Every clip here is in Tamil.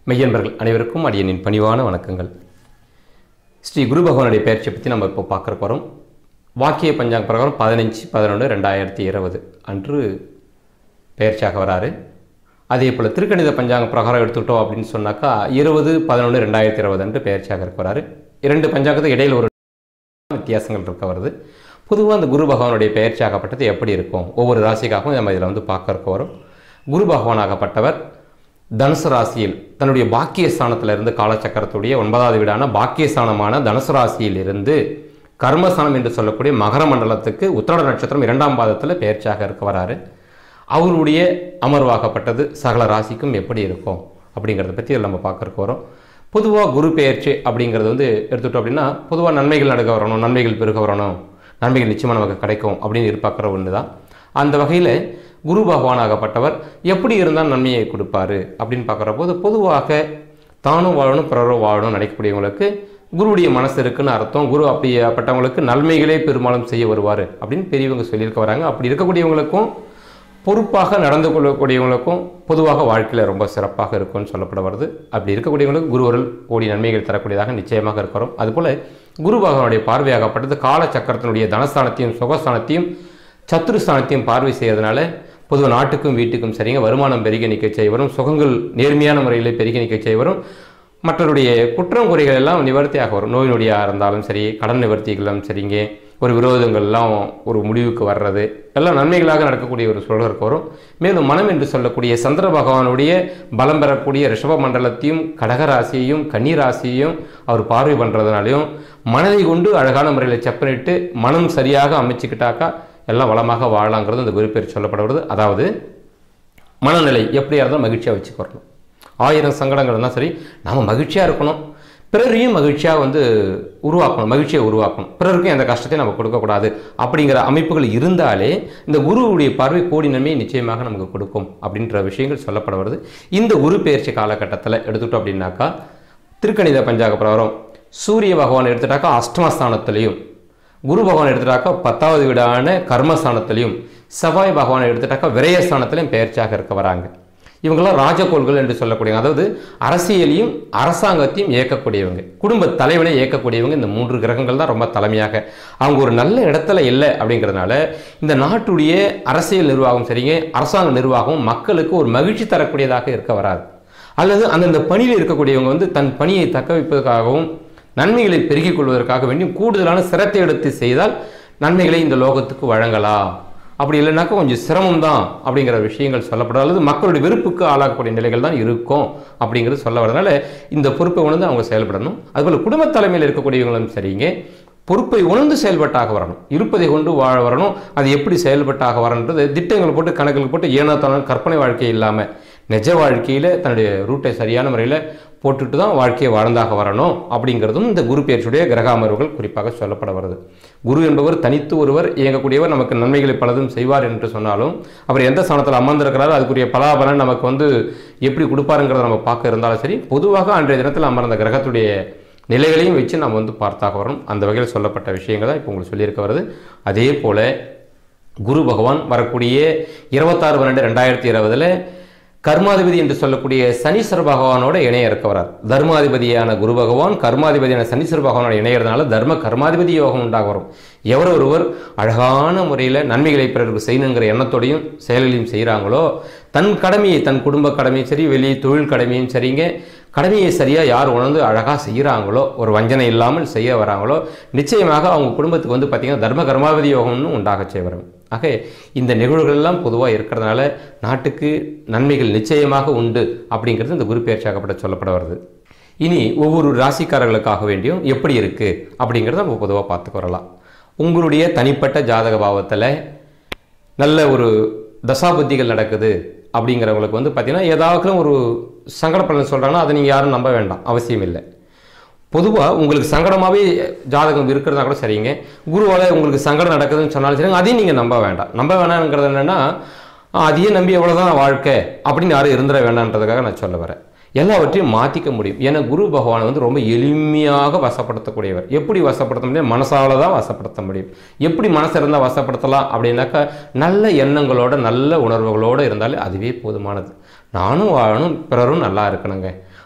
மெய்யன்பர்கள் அனைவருக்கும் அடியனின் பணிவான வணக்கங்கள் ஸ்ரீ குரு பகவானுடைய பயிற்சியை பற்றி நம்ம இப்போ பார்க்குற போகிறோம் வாக்கிய பஞ்சாங்க பிரகாரம் பதினஞ்சு பதினொன்று ரெண்டாயிரத்தி இருபது அன்று பயிற்சியாக வராரு அதே போல் திருக்கணித பஞ்சாங்க பிரகாரம் எடுத்துக்கிட்டோம் அப்படின்னு சொன்னாக்கா இருபது பதினொன்று ரெண்டாயிரத்தி இருபது அன்று பயிற்சியாக இருக்க வராரு இரண்டு பஞ்சாங்கத்துக்கு இடையில் ஒரு வித்தியாசங்கள் இருக்க வருது பொதுவாக அந்த குரு பகவானுடைய பெயர்ச்சியாகப்பட்டது எப்படி இருக்கும் ஒவ்வொரு ராசிக்காகவும் நம்ம இதில் வந்து பார்க்க இருக்க வரும் குரு பகவானாகப்பட்டவர் தனுசு ராசியில் தன்னுடைய பாக்கிய ஸ்தானத்துல இருந்து காலச்சக்கரத்துடைய ஒன்பதாவது வீடான பாக்கியஸ்தானமான தனுசு ராசியில் இருந்து கர்மஸ்தானம் என்று சொல்லக்கூடிய மகர மண்டலத்துக்கு உத்திராட நட்சத்திரம் இரண்டாம் பாதத்தில் பெயர்ச்சியாக இருக்க வராரு அவருடைய அமர்வாகப்பட்டது சகல ராசிக்கும் எப்படி இருக்கும் அப்படிங்கிறத பற்றி இதில் நம்ம பார்க்கறக்கு வரோம் பொதுவாக குரு பெயர்ச்சி அப்படிங்கிறது வந்து எடுத்துட்டோம் அப்படின்னா பொதுவாக நன்மைகள் நடக்க வரணும் நன்மைகள் பெருக வரணும் நன்மைகள் நிச்சயமாக நமக்கு கிடைக்கும் அப்படின்னு எதிர்பார்க்குற ஒன்று தான் அந்த வகையில் குரு பகவானாகப்பட்டவர் எப்படி இருந்தால் நன்மையை கொடுப்பாரு அப்படின்னு பார்க்குற போது பொதுவாக தானும் வாழணும் பிறரும் வாழணும் நினைக்கக்கூடியவங்களுக்கு குருவுடைய மனசு இருக்குன்னு அர்த்தம் குரு அப்படிப்பட்டவங்களுக்கு நன்மைகளே பெரும்பாலும் செய்ய வருவார் அப்படின்னு பெரியவங்க சொல்லியிருக்க வராங்க அப்படி இருக்கக்கூடியவங்களுக்கும் பொறுப்பாக நடந்து கொள்ளக்கூடியவங்களுக்கும் பொதுவாக வாழ்க்கையில் ரொம்ப சிறப்பாக இருக்கும்னு சொல்லப்பட வருது அப்படி இருக்கக்கூடியவங்களுக்கு குருவருள் கோடி நன்மைகள் தரக்கூடியதாக நிச்சயமாக இருக்கிறோம் அதுபோல் குரு பகவானுடைய பார்வையாகப்பட்டது காலச்சக்கரத்தினுடைய தனஸ்தானத்தையும் சுகஸ்தானத்தையும் சத்துருஸ்தானத்தையும் பார்வை செய்யறதுனால பொதுவாக நாட்டுக்கும் வீட்டுக்கும் சரிங்க வருமானம் பெருகி நிற்க செய்வரும் சுகங்கள் நேர்மையான முறையில் பெருகி நிற்க செய்வரும் மற்றவருடைய குற்றம் குறைகள் எல்லாம் நிவர்த்தியாக வரும் நோய் நொடியாக இருந்தாலும் சரி கடன் நிவர்த்திகளும் சரிங்க ஒரு விரோதங்கள்லாம் ஒரு முடிவுக்கு வர்றது எல்லாம் நன்மைகளாக நடக்கக்கூடிய ஒரு சூழலுக்கு வரும் மேலும் மனம் என்று சொல்லக்கூடிய சந்திர பகவானுடைய பலம் பெறக்கூடிய ரிஷப மண்டலத்தையும் கடகராசியையும் கன்னிராசியையும் அவர் பார்வை பண்ணுறதுனாலையும் மனதை கொண்டு அழகான முறையில் செப்பனிட்டு மனம் சரியாக அமைச்சுக்கிட்டாக்கா எல்லாம் வளமாக வாழலாங்கிறது இந்த குருப்பேர் சொல்லப்பட வருது அதாவது மனநிலை எப்படியா இருந்தாலும் மகிழ்ச்சியாக வச்சுக்கிறணும் ஆயிரம் சங்கடங்கள் இருந்தால் சரி நாம் மகிழ்ச்சியாக இருக்கணும் பிறரையும் மகிழ்ச்சியாக வந்து உருவாக்கணும் மகிழ்ச்சியை உருவாக்கணும் பிறருக்கும் எந்த கஷ்டத்தையும் நம்ம கொடுக்கக்கூடாது அப்படிங்கிற அமைப்புகள் இருந்தாலே இந்த குருவுடைய பார்வை கோடி நன்மையை நிச்சயமாக நமக்கு கொடுக்கும் அப்படின்ற விஷயங்கள் சொல்லப்பட வருது இந்த குரு பயிற்சி காலகட்டத்தில் எடுத்துட்டோம் அப்படின்னாக்கா திருக்கணித பஞ்சாக பிரகாரம் சூரிய பகவான் எடுத்துட்டாக்கா அஷ்டமஸ்தானத்திலையும் குரு பகவான் எடுத்துட்டாக்கா பத்தாவது வீடான கர்மஸ்தானத்திலையும் செவ்வாய் பகவான் எடுத்துட்டாக்கா விரயஸ்தானத்திலையும் பெயர்ச்சியாக இருக்க வராங்க இவங்கெல்லாம் ராஜகோள்கள் என்று சொல்லக்கூடிய அதாவது அரசியலையும் அரசாங்கத்தையும் இயக்கக்கூடியவங்க குடும்ப தலைவனை இயக்கக்கூடியவங்க இந்த மூன்று கிரகங்கள் தான் ரொம்ப தலைமையாக அவங்க ஒரு நல்ல இடத்துல இல்லை அப்படிங்கிறதுனால இந்த நாட்டுடைய அரசியல் நிர்வாகம் சரிங்க அரசாங்க நிர்வாகம் மக்களுக்கு ஒரு மகிழ்ச்சி தரக்கூடியதாக இருக்க வராது அல்லது அந்தந்த பணியில் இருக்கக்கூடியவங்க வந்து தன் பணியை தக்க வைப்பதற்காகவும் நன்மைகளை பெருக்கிக் கொள்வதற்காக வேண்டியும் கூடுதலான சிரத்தை எடுத்து செய்தால் நன்மைகளை இந்த லோகத்துக்கு வழங்கலாம் அப்படி இல்லைனாக்கா கொஞ்சம் சிரமம் தான் அப்படிங்கிற விஷயங்கள் சொல்லப்படும் அல்லது மக்களுடைய வெறுப்புக்கு ஆளாகக்கூடிய நிலைகள் தான் இருக்கும் அப்படிங்கிறது சொல்ல வரதுனால இந்த பொறுப்பை உணர்ந்து அவங்க செயல்படணும் அதுபோல் குடும்ப தலைமையில் இருக்கக்கூடியவங்களும் சரிங்க பொறுப்பை உணர்ந்து செயல்பட்டாக வரணும் இருப்பதை கொண்டு வாழ வரணும் அது எப்படி செயல்பட்டாக வரன்றது திட்டங்கள் போட்டு கணக்குகள் போட்டு ஏனோ தானோ கற்பனை வாழ்க்கை இல்லாமல் நிஜ வாழ்க்கையில் தன்னுடைய ரூட்டை சரியான முறையில் போட்டுட்டு தான் வாழ்க்கையை வாழ்ந்தாக வரணும் அப்படிங்கிறதும் இந்த குரு பேச்சுடைய கிரக அமர்வுகள் குறிப்பாக சொல்லப்பட வருது குரு என்பவர் தனித்து ஒருவர் இயங்கக்கூடியவர் நமக்கு நன்மைகளை பலதும் செய்வார் என்று சொன்னாலும் அவர் எந்த ஸ்தானத்தில் அமர்ந்திருக்கிறாரோ அதுக்குரிய பலாபலன் நமக்கு வந்து எப்படி கொடுப்பாருங்கிறத நம்ம பார்க்க இருந்தாலும் சரி பொதுவாக அன்றைய தினத்தில் அமர்ந்த கிரகத்துடைய நிலைகளையும் வச்சு நம்ம வந்து பார்த்தாக வரணும் அந்த வகையில் சொல்லப்பட்ட விஷயங்கள் தான் இப்போ உங்களுக்கு சொல்லியிருக்க வருது அதே போல் குரு பகவான் வரக்கூடிய இருபத்தாறு பன்னெண்டு ரெண்டாயிரத்தி இருபதில் கர்மாதிபதி என்று சொல்லக்கூடிய சனீஸ்வர பகவானோட இணைய இருக்க வரார் தர்மாதிபதியான குரு பகவான் கர்மாதிபதியான சனீஸ்வர பகவானோட இணையறதுனால தர்ம கர்மாதிபதி யோகம் உண்டாக வரும் எவர் ஒருவர் அழகான முறையில் நன்மைகளை பிறருக்கு செய்யணுங்கிற எண்ணத்தோடையும் செயல்களையும் செய்கிறாங்களோ தன் கடமையை தன் குடும்ப கடமையும் சரி வெளி தொழில் கடமையும் சரிங்க கடமையை சரியாக யார் உணர்ந்து அழகாக செய்கிறாங்களோ ஒரு வஞ்சனை இல்லாமல் செய்ய வராங்களோ நிச்சயமாக அவங்க குடும்பத்துக்கு வந்து பார்த்திங்கன்னா தர்ம கர்மாவதி யோகம்னு உண்டாக செய்வரும் ஆக இந்த நிகழ்வுகள் எல்லாம் பொதுவாக இருக்கிறதுனால நாட்டுக்கு நன்மைகள் நிச்சயமாக உண்டு அப்படிங்கிறது இந்த குரு பெயர்ச்சியாகப்பட்ட சொல்லப்பட வருது இனி ஒவ்வொரு ராசிக்காரர்களுக்காக வேண்டியும் எப்படி இருக்குது அப்படிங்கிறத நம்ம பொதுவாக பார்த்துக்கு வரலாம் உங்களுடைய தனிப்பட்ட ஜாதக பாவத்தில் நல்ல ஒரு தசாபுத்திகள் நடக்குது அப்படிங்கிறவங்களுக்கு வந்து பார்த்திங்கன்னா ஏதாவது ஒரு சங்கட பலன் சொல்கிறாங்கன்னா அதை நீங்கள் யாரும் நம்ப வேண்டாம் அவசியம் இல்லை பொதுவாக உங்களுக்கு சங்கடமாகவே ஜாதகம் இருக்கிறதா கூட சரிங்க குருவால் உங்களுக்கு சங்கடம் நடக்குதுன்னு சொன்னாலும் சரிங்க அதையும் நீங்கள் நம்ப வேண்டாம் நம்ப வேணாங்கிறது என்னென்னா அதையே நம்பி எவ்வளோதான் வாழ்க்கை அப்படின்னு யாரும் இருந்துட வேண்டான்றதுக்காக நான் சொல்ல வரேன் எல்லாவற்றையும் மாற்றிக்க முடியும் ஏன்னா குரு பகவான் வந்து ரொம்ப எளிமையாக வசப்படுத்தக்கூடியவர் எப்படி வசப்படுத்த முடியும் மனசால தான் வசப்படுத்த முடியும் எப்படி மனசு இருந்தால் வசப்படுத்தலாம் அப்படின்னாக்கா நல்ல எண்ணங்களோட நல்ல உணர்வுகளோடு இருந்தாலே அதுவே போதுமானது நானும் வாழணும் பிறரும் நல்லா இருக்கணுங்க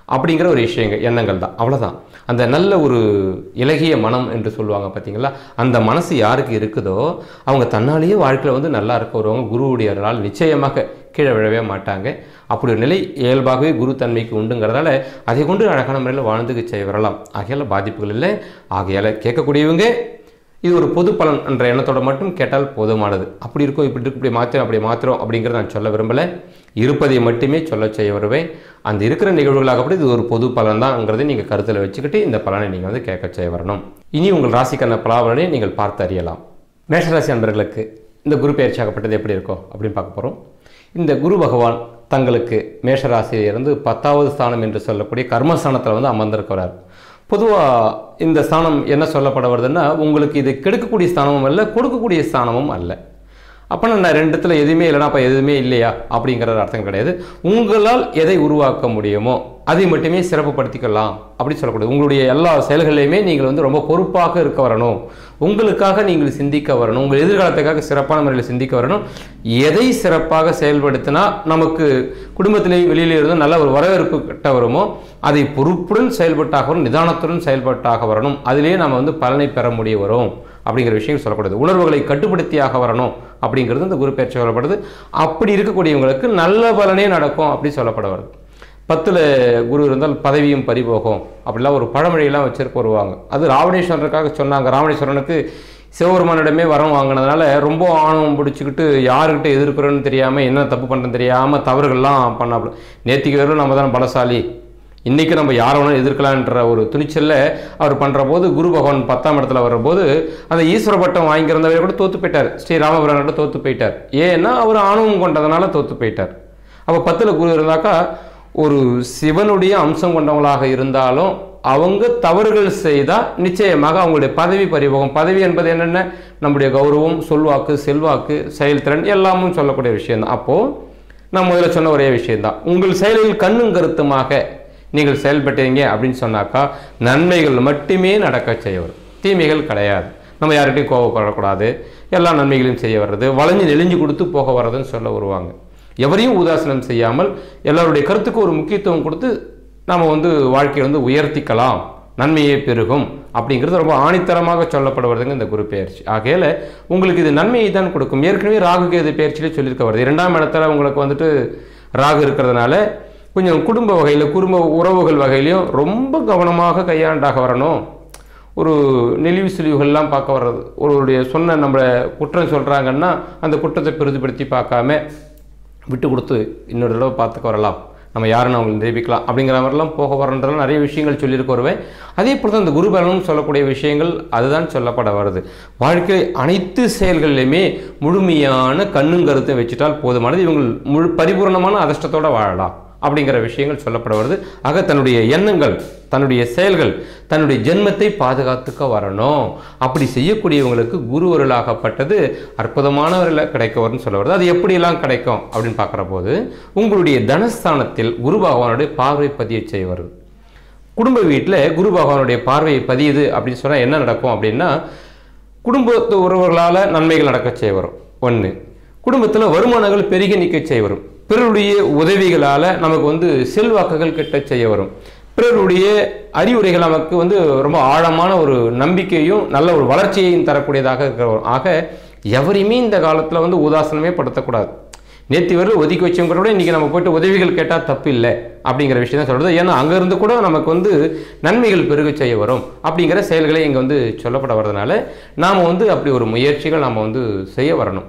அப்படிங்கிற ஒரு விஷயங்க எண்ணங்கள் தான் அவ்வளோதான் அந்த நல்ல ஒரு இலகிய மனம் என்று சொல்லுவாங்க பார்த்தீங்களா அந்த மனசு யாருக்கு இருக்குதோ அவங்க தன்னாலேயே வாழ்க்கையில் வந்து நல்லா இருக்க வருவாங்க குருவுடையவர்களால் நிச்சயமாக கீழே விழவே மாட்டாங்க அப்படி ஒரு நிலை இயல்பாகவே குரு தன்மைக்கு உண்டுங்கிறதால அதை கொண்டு அழகான முறையில் வாழ்ந்துக்கு செய்ய வரலாம் ஆகையால் பாதிப்புகள் இல்லை ஆகையால் கேட்கக்கூடியவங்க இது ஒரு பொது பலன் என்ற எண்ணத்தோட மட்டும் கேட்டால் போதுமானது அப்படி இருக்கும் இப்படி இருக்கும் இப்படி மாத்திரம் அப்படி மாத்திரம் அப்படிங்கிறத நான் சொல்ல விரும்பலை இருப்பதை மட்டுமே சொல்ல செய்ய வருவேன் அந்த இருக்கிற நிகழ்வுகளாகப்படி இது ஒரு பொது பலன் தான்ங்கிறதை நீங்கள் கருத்தில் வச்சுக்கிட்டு இந்த பலனை நீங்கள் வந்து கேட்க செய்ய வரணும் இனி உங்கள் ராசிக்கான பலாபலனை நீங்கள் பார்த்து அறியலாம் மேஷராசி அன்பர்களுக்கு இந்த குரு பயிற்சியாகப்பட்டது எப்படி இருக்கும் அப்படின்னு பார்க்க போகிறோம் இந்த குரு பகவான் தங்களுக்கு மேஷராசியிலிருந்து பத்தாவது ஸ்தானம் என்று சொல்லக்கூடிய கர்மஸ்தானத்தில் வந்து அமர்ந்திருக்கிறார் பொதுவாக இந்த ஸ்தானம் என்ன சொல்லப்பட வருதுன்னா உங்களுக்கு இது கெடுக்கக்கூடிய ஸ்தானமும் அல்ல கொடுக்கக்கூடிய ஸ்தானமும் அல்ல அப்போ நான் ரெண்டுத்தில் எதுவுமே இல்லைனா அப்போ எதுவுமே இல்லையா அப்படிங்கிற அர்த்தம் கிடையாது உங்களால் எதை உருவாக்க முடியுமோ அதை மட்டுமே சிறப்புப்படுத்திக்கலாம் அப்படி சொல்லக்கூடாது உங்களுடைய எல்லா செயல்களையுமே நீங்கள் வந்து ரொம்ப பொறுப்பாக இருக்க வரணும் உங்களுக்காக நீங்கள் சிந்திக்க வரணும் உங்கள் எதிர்காலத்துக்காக சிறப்பான முறையில் சிந்திக்க வரணும் எதை சிறப்பாக செயல்படுத்தினா நமக்கு குடும்பத்திலேயும் வெளியிலே இருந்து நல்ல ஒரு வரவேற்பு கிட்ட வருமோ அதை பொறுப்புடன் செயல்பட்டாக வரணும் நிதானத்துடன் செயல்பட்டாக வரணும் அதிலேயே நம்ம வந்து பலனை பெற முடிய வரும் அப்படிங்கிற விஷயம் சொல்லக்கூடாது உணர்வுகளை கட்டுப்படுத்தியாக வரணும் அப்படிங்கிறது இந்த குரு பயிற்சி சொல்லப்படுது அப்படி இருக்கக்கூடியவங்களுக்கு நல்ல பலனே நடக்கும் அப்படி சொல்லப்பட வருது பத்தில் குரு இருந்தால் பதவியும் பறிபோகும் அப்படிலாம் ஒரு பழமொழியெல்லாம் வச்சிருக்க வருவாங்க அது ராவணேஸ்வரனுக்காக சொன்னாங்க ராவணேஸ்வரனுக்கு சிவபெருமானிடமே வரம் வாங்கினதுனால ரொம்ப ஆணவம் பிடிச்சிக்கிட்டு யாருக்கிட்ட எதிர்க்கிறோன்னு தெரியாமல் என்ன தப்பு பண்ணுறேன்னு தெரியாமல் தவறுகள்லாம் பண்ணாப்புல நேத்திக்கு வரையும் நம்ம தான் பலசாலி இன்றைக்கி நம்ம யாரை வேணாலும் எதிர்க்கலான்ற ஒரு துணிச்சலில் அவர் பண்ணுற போது குரு பகவான் பத்தாம் இடத்துல வரும்போது அந்த ஈஸ்வர பட்டம் வாங்கியிருந்தவரை கூட தோற்று போயிட்டார் ஸ்ரீ ராமபுரான்கிட்ட தோற்று போயிட்டார் ஏன்னா அவர் ஆணவம் கொண்டதுனால தோற்று போயிட்டார் அப்போ பத்தில் குரு இருந்தாக்கா ஒரு சிவனுடைய அம்சம் கொண்டவங்களாக இருந்தாலும் அவங்க தவறுகள் செய்தால் நிச்சயமாக அவங்களுடைய பதவி பறிபோகம் பதவி என்பது என்னென்ன நம்முடைய கௌரவம் சொல்வாக்கு செல்வாக்கு செயல்திறன் எல்லாமும் சொல்லக்கூடிய விஷயம்தான் அப்போது நான் முதல்ல சொன்ன ஒரே விஷயம்தான் உங்கள் செயலில் கண்ணும் கருத்துமாக நீங்கள் செயல்பட்டீங்க அப்படின்னு சொன்னாக்கா நன்மைகள் மட்டுமே நடக்க செய்ய வரும் தீமைகள் கிடையாது நம்ம யார்கிட்டையும் கோவப்படக்கூடாது எல்லா நன்மைகளையும் செய்ய வர்றது வளைஞ்சு நெளிஞ்சு கொடுத்து போக வர்றதுன்னு சொல்ல வருவாங்க எவரையும் உதாசனம் செய்யாமல் எல்லாருடைய கருத்துக்கு ஒரு முக்கியத்துவம் கொடுத்து நம்ம வந்து வாழ்க்கையை வந்து உயர்த்திக்கலாம் நன்மையே பெருகும் அப்படிங்கிறது ரொம்ப ஆணித்தரமாக சொல்லப்படுவதுங்க இந்த குரு பெயர்ச்சி ஆகையால உங்களுக்கு இது நன்மையை தான் கொடுக்கும் ஏற்கனவே ராகு கேது பெயர்ச்சியிலே சொல்லியிருக்க வருது இரண்டாம் இடத்துல உங்களுக்கு வந்துட்டு ராகு இருக்கிறதுனால கொஞ்சம் குடும்ப வகையில் குடும்ப உறவுகள் வகையிலையும் ரொம்ப கவனமாக கையாண்டாக வரணும் ஒரு நெளிவு சுழிவுகள்லாம் பார்க்க வர்றது ஒருவருடைய சொன்ன நம்மளை குற்றம் சொல்கிறாங்கன்னா அந்த குற்றத்தை பெரிதுபடுத்தி பார்க்காம விட்டு கொடுத்து இன்னொரு தடவை பார்த்துக்க வரலாம் நம்ம யாருன்னு அவங்களை நிரூபிக்கலாம் அப்படிங்கிற மாதிரிலாம் போக வரன்றதுலாம் நிறைய விஷயங்கள் சொல்லியிருக்க வருவேன் அதே போல் தான் இந்த குருபலனும் சொல்லக்கூடிய விஷயங்கள் அதுதான் சொல்லப்பட வருது வாழ்க்கை அனைத்து செயல்களிலுமே முழுமையான கண்ணும் கருத்தை வச்சுட்டால் போதுமானது இவங்க முழு பரிபூர்ணமான அதிர்ஷ்டத்தோட வாழலாம் அப்படிங்கிற விஷயங்கள் சொல்லப்பட வருது ஆக தன்னுடைய எண்ணங்கள் தன்னுடைய செயல்கள் தன்னுடைய ஜென்மத்தை பாதுகாத்துக்க வரணும் அப்படி செய்யக்கூடியவங்களுக்கு குரு அருளாகப்பட்டது அற்புதமானவரில் கிடைக்க வரும்னு சொல்ல வருது அது எப்படியெல்லாம் கிடைக்கும் அப்படின்னு பார்க்குற போது உங்களுடைய தனஸ்தானத்தில் குரு பகவானுடைய பார்வை பதிய செய்ய வருது குடும்ப வீட்டில் குரு பகவானுடைய பார்வையை பதியுது அப்படின்னு சொன்னால் என்ன நடக்கும் அப்படின்னா குடும்பத்து உறவுகளால் நன்மைகள் நடக்க செய்ய வரும் ஒன்று குடும்பத்தில் வருமானங்கள் பெருகி நிற்க செய்ய வரும் பிறருடைய உதவிகளால் நமக்கு வந்து செல்வாக்குகள் கிட்ட செய்ய வரும் பிறருடைய அறிவுரைகள் நமக்கு வந்து ரொம்ப ஆழமான ஒரு நம்பிக்கையும் நல்ல ஒரு வளர்ச்சியையும் தரக்கூடியதாக இருக்கிற வரும். ஆக எவரையுமே இந்த காலத்தில் வந்து உதாசனமே படுத்தக்கூடாது நேற்று வரை ஒதுக்கி வச்சவங்க கூட இன்றைக்கி நம்ம போயிட்டு உதவிகள் கேட்டால் தப்பு இல்லை அப்படிங்கிற விஷயம் தான் சொல்கிறது ஏன்னா அங்கேருந்து கூட நமக்கு வந்து நன்மைகள் பெருக செய்ய வரும் அப்படிங்கிற செயல்களை இங்கே வந்து சொல்லப்பட வர்றதுனால நாம் வந்து அப்படி ஒரு முயற்சிகள் நாம் வந்து செய்ய வரணும்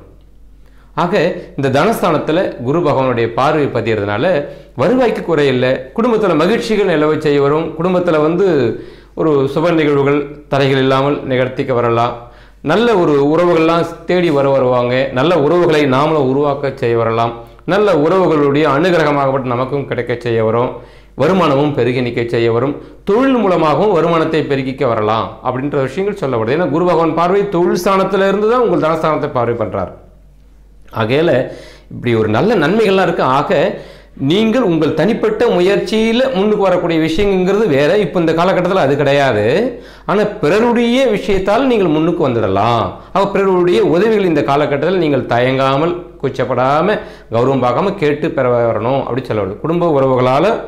ஆக இந்த தனஸ்தானத்தில் குரு பகவானுடைய பார்வை பதியறதுனால வருவாய்க்கு குறையில்லை குடும்பத்தில் மகிழ்ச்சிகள் நிலவை செய்ய வரும் குடும்பத்தில் வந்து ஒரு சுப நிகழ்வுகள் தடைகள் இல்லாமல் நிகழ்த்திக்க வரலாம் நல்ல ஒரு உறவுகள்லாம் தேடி வர வருவாங்க நல்ல உறவுகளை நாமளும் உருவாக்க செய்ய வரலாம் நல்ல உறவுகளுடைய அனுகிரகமாகப்பட்டு நமக்கும் கிடைக்க செய்ய வரும் வருமானமும் பெருகி நிற்க செய்ய வரும் தொழில் மூலமாகவும் வருமானத்தை பெருகிக்க வரலாம் அப்படின்ற விஷயங்கள் சொல்லப்படுது ஏன்னா குரு பகவான் பார்வை தொழில் ஸ்தானத்துல இருந்து தான் உங்கள் தனஸ்தானத்தை பார்வை பண்ணுறார் ஆகையால் இப்படி ஒரு நல்ல நன்மைகள்லாம் இருக்குது ஆக நீங்கள் உங்கள் தனிப்பட்ட முயற்சியில் முன்னுக்கு வரக்கூடிய விஷயங்கிறது வேற இப்போ இந்த காலகட்டத்தில் அது கிடையாது ஆனால் பிறருடைய விஷயத்தால் நீங்கள் முன்னுக்கு வந்துடலாம் அப்போ பிறருடைய உதவிகள் இந்த காலகட்டத்தில் நீங்கள் தயங்காமல் கூச்சப்படாமல் கௌரவம் பார்க்காம கேட்டு பெற வரணும் அப்படி சொல்ல வருது குடும்ப உறவுகளால்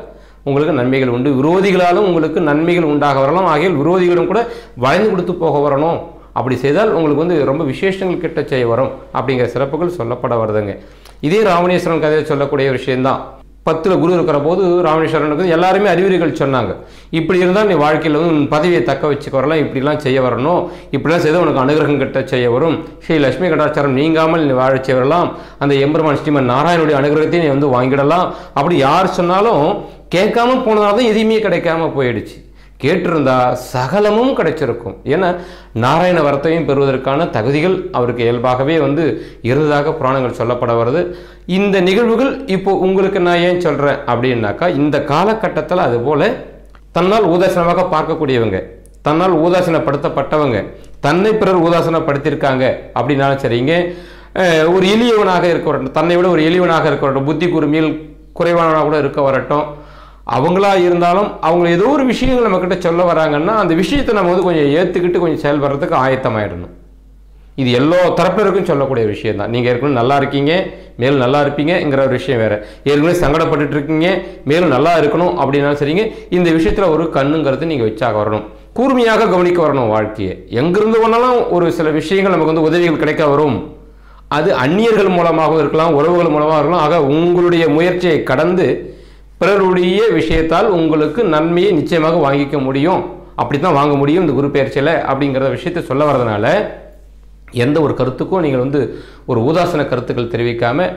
உங்களுக்கு நன்மைகள் உண்டு விரோதிகளாலும் உங்களுக்கு நன்மைகள் உண்டாக வரலாம் ஆகிய விரோதிகளும் கூட வளைந்து கொடுத்து போக வரணும் அப்படி செய்தால் உங்களுக்கு வந்து ரொம்ப விசேஷங்கள் கிட்ட செய்ய வரும் அப்படிங்கிற சிறப்புகள் சொல்லப்பட வருதுங்க இதே ராமணேஸ்வரன் கதையை சொல்லக்கூடிய விஷயம்தான் பத்தில் குரு இருக்கிற போது ராமேஸ்வரனுக்கு எல்லாருமே அறிவுரைகள் சொன்னாங்க இப்படி இருந்தால் நீ வாழ்க்கையில் வந்து உன் பதவியை தக்க வச்சுக்க வரலாம் இப்படிலாம் செய்ய வரணும் இப்படிலாம் செய்தால் உனக்கு அனுகிரகம் கிட்ட செய்ய வரும் ஸ்ரீ லட்சுமி கடாச்சாரம் நீங்காமல் நீ வாழச் செய்யலாம் அந்த எம்பெருமான் ஸ்ரீமன் நாராயணுடைய அனுகிரகத்தை நீ வந்து வாங்கிடலாம் அப்படி யார் சொன்னாலும் கேட்காம போனதால தான் எதுவுமே கிடைக்காம போயிடுச்சு கேட்டிருந்தா சகலமும் கிடைச்சிருக்கும் ஏன்னா நாராயண வரத்தையும் பெறுவதற்கான தகுதிகள் அவருக்கு இயல்பாகவே வந்து இருந்ததாக புராணங்கள் சொல்லப்பட வருது இந்த நிகழ்வுகள் இப்போ உங்களுக்கு நான் ஏன் சொல்கிறேன் அப்படின்னாக்கா இந்த காலகட்டத்தில் அதுபோல் தன்னால் உதாசீனமாக பார்க்கக்கூடியவங்க தன்னால் உதாசீனப்படுத்தப்பட்டவங்க தன்னை பிறர் உதாசீனப்படுத்தியிருக்காங்க அப்படின்னாலும் சரிங்க அஹ் ஒரு எளியவனாக இருக்க வரட்டும் தன்னை விட ஒரு எளியவனாக இருக்க வரட்டும் புத்தி குறுமியில் குறைவானவனாக கூட இருக்க வரட்டும் அவங்களா இருந்தாலும் அவங்க ஏதோ ஒரு விஷயங்கள் நம்மக்கிட்ட சொல்ல வராங்கன்னா அந்த விஷயத்தை நம்ம வந்து கொஞ்சம் ஏற்றுக்கிட்டு கொஞ்சம் செயல்படுறதுக்கு ஆயத்தமாயிடணும் இது எல்லா தரப்பினருக்கும் சொல்லக்கூடிய விஷயம் தான் நீங்கள் ஏற்கனவே நல்லா இருக்கீங்க மேலும் நல்லா இருப்பீங்கங்கிற ஒரு விஷயம் வேறு ஏற்கனவே சங்கடப்பட்டுட்டு இருக்கீங்க மேலும் நல்லா இருக்கணும் அப்படின்னாலும் சரிங்க இந்த விஷயத்தில் ஒரு கண்ணுங்கிறது நீங்கள் வச்சாக வரணும் கூர்மையாக கவனிக்க வரணும் வாழ்க்கையை எங்கிருந்து வேணாலும் ஒரு சில விஷயங்கள் நமக்கு வந்து உதவிகள் கிடைக்க வரும் அது அந்நியர்கள் மூலமாகவும் இருக்கலாம் உறவுகள் மூலமாக இருக்கலாம் ஆக உங்களுடைய முயற்சியை கடந்து பிறருடைய விஷயத்தால் உங்களுக்கு நன்மையை நிச்சயமாக வாங்கிக்க முடியும் அப்படி தான் வாங்க முடியும் இந்த குரு பெயர்ச்சியில் அப்படிங்கிற விஷயத்தை சொல்ல வரதுனால எந்த ஒரு கருத்துக்கும் நீங்கள் வந்து ஒரு உதாசன கருத்துக்கள் தெரிவிக்காமல்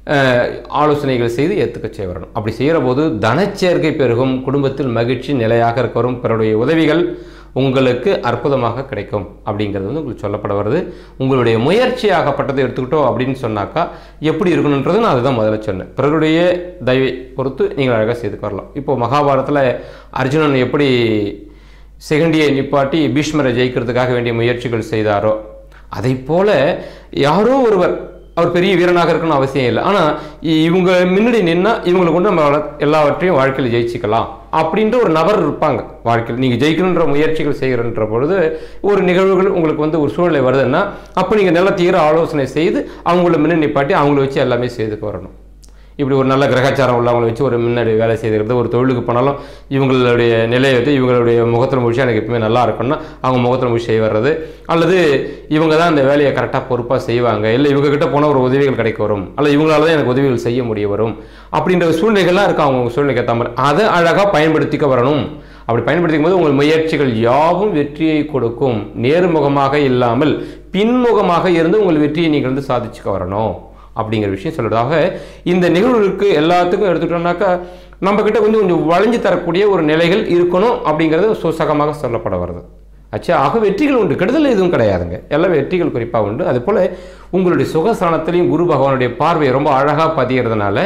ஆலோசனைகள் செய்து ஏற்றுக்க செய்ய வரணும் அப்படி செய்கிற போது தனச்சேர்க்கை பெருகும் குடும்பத்தில் மகிழ்ச்சி நிலையாக இருக்க வரும் பிறருடைய உதவிகள் உங்களுக்கு அற்புதமாக கிடைக்கும் அப்படிங்கிறது வந்து உங்களுக்கு சொல்லப்பட வருது உங்களுடைய முயற்சியாகப்பட்டதை எடுத்துக்கிட்டோம் அப்படின்னு சொன்னாக்கா எப்படி இருக்கணுன்றது நான் அதுதான் முதல்ல சொன்னேன் பிறருடைய தயவை பொறுத்து நீங்கள் அழகாக செய்துக்கு வரலாம் இப்போ மகாபாரதத்தில் அர்ஜுனன் எப்படி செகண்டியை நிப்பாட்டி பீஷ்மரை ஜெயிக்கிறதுக்காக வேண்டிய முயற்சிகள் செய்தாரோ அதை போல யாரோ ஒருவர் அவர் பெரிய வீரனாக இருக்கணும்னு அவசியம் இல்லை ஆனால் இவங்க முன்னாடி நின்னா இவங்களை கொண்டு நம்ம வள- எல்லாவற்றையும் வாழ்க்கையில் ஜெயிச்சுக்கலாம் அப்படின்ற ஒரு நபர் இருப்பாங்க வாழ்க்கையில் நீங்கள் ஜெயிக்கணுன்ற முயற்சிகள் செய்கிறன்ற பொழுது ஒரு நிகழ்வுகள் உங்களுக்கு வந்து ஒரு சூழ்நிலை வருதுன்னா அப்போ நீங்கள் நல்ல தீர ஆலோசனை செய்து அவங்கள முன்னாடி நிப்பாட்டி அவங்கள வச்சு எல்லாமே செய்துக்கு வரணும் இப்படி ஒரு நல்ல கிரகச்சாரம் உள்ளவங்களை வச்சு ஒரு முன்னாடி வேலை செய்துக்கிறது ஒரு தொழிலுக்கு போனாலும் இவங்களுடைய நிலையை வச்சு இவங்களுடைய முகத்தில் முடிச்சு எனக்கு எப்பவுமே நல்லா இருக்கணும்னா அவங்க முகத்தில் முடிச்சு செய்ய வர்றது அல்லது இவங்க தான் அந்த வேலையை கரெக்டாக பொறுப்பாக செய்வாங்க இல்லை இவங்க கிட்ட போனால் ஒரு உதவிகள் கிடைக்க வரும் அல்ல இவங்களால தான் எனக்கு உதவிகள் செய்ய முடிய வரும் அப்படின்ற சூழ்நிலைகள்லாம் இருக்கும் அவங்க சூழ்நிலைக்கு ஏற்ற மாதிரி அதை அழகாக பயன்படுத்திக்க வரணும் அப்படி பயன்படுத்திக்கும் போது உங்கள் முயற்சிகள் யாவும் வெற்றியை கொடுக்கும் நேர்முகமாக இல்லாமல் பின்முகமாக இருந்து உங்கள் வெற்றியை நீங்கள் வந்து சாதிச்சுக்க வரணும் அப்படிங்கிற விஷயம் சொல்றதாக இந்த நிகழ்வுகளுக்கு எல்லாத்துக்கும் எடுத்துக்கிட்டோம்னாக்கா நம்ம கிட்ட கொஞ்சம் கொஞ்சம் வளைஞ்சு தரக்கூடிய ஒரு நிலைகள் இருக்கணும் அப்படிங்கிறது சூசகமாக சொல்லப்பட வருது ஆச்சு ஆக வெற்றிகள் உண்டு கெடுதல் எதுவும் கிடையாதுங்க எல்லாம் வெற்றிகள் குறிப்பாக உண்டு அது போல உங்களுடைய சுகஸ்தானத்திலையும் குரு பகவானுடைய பார்வை ரொம்ப அழகாக பதியறதுனால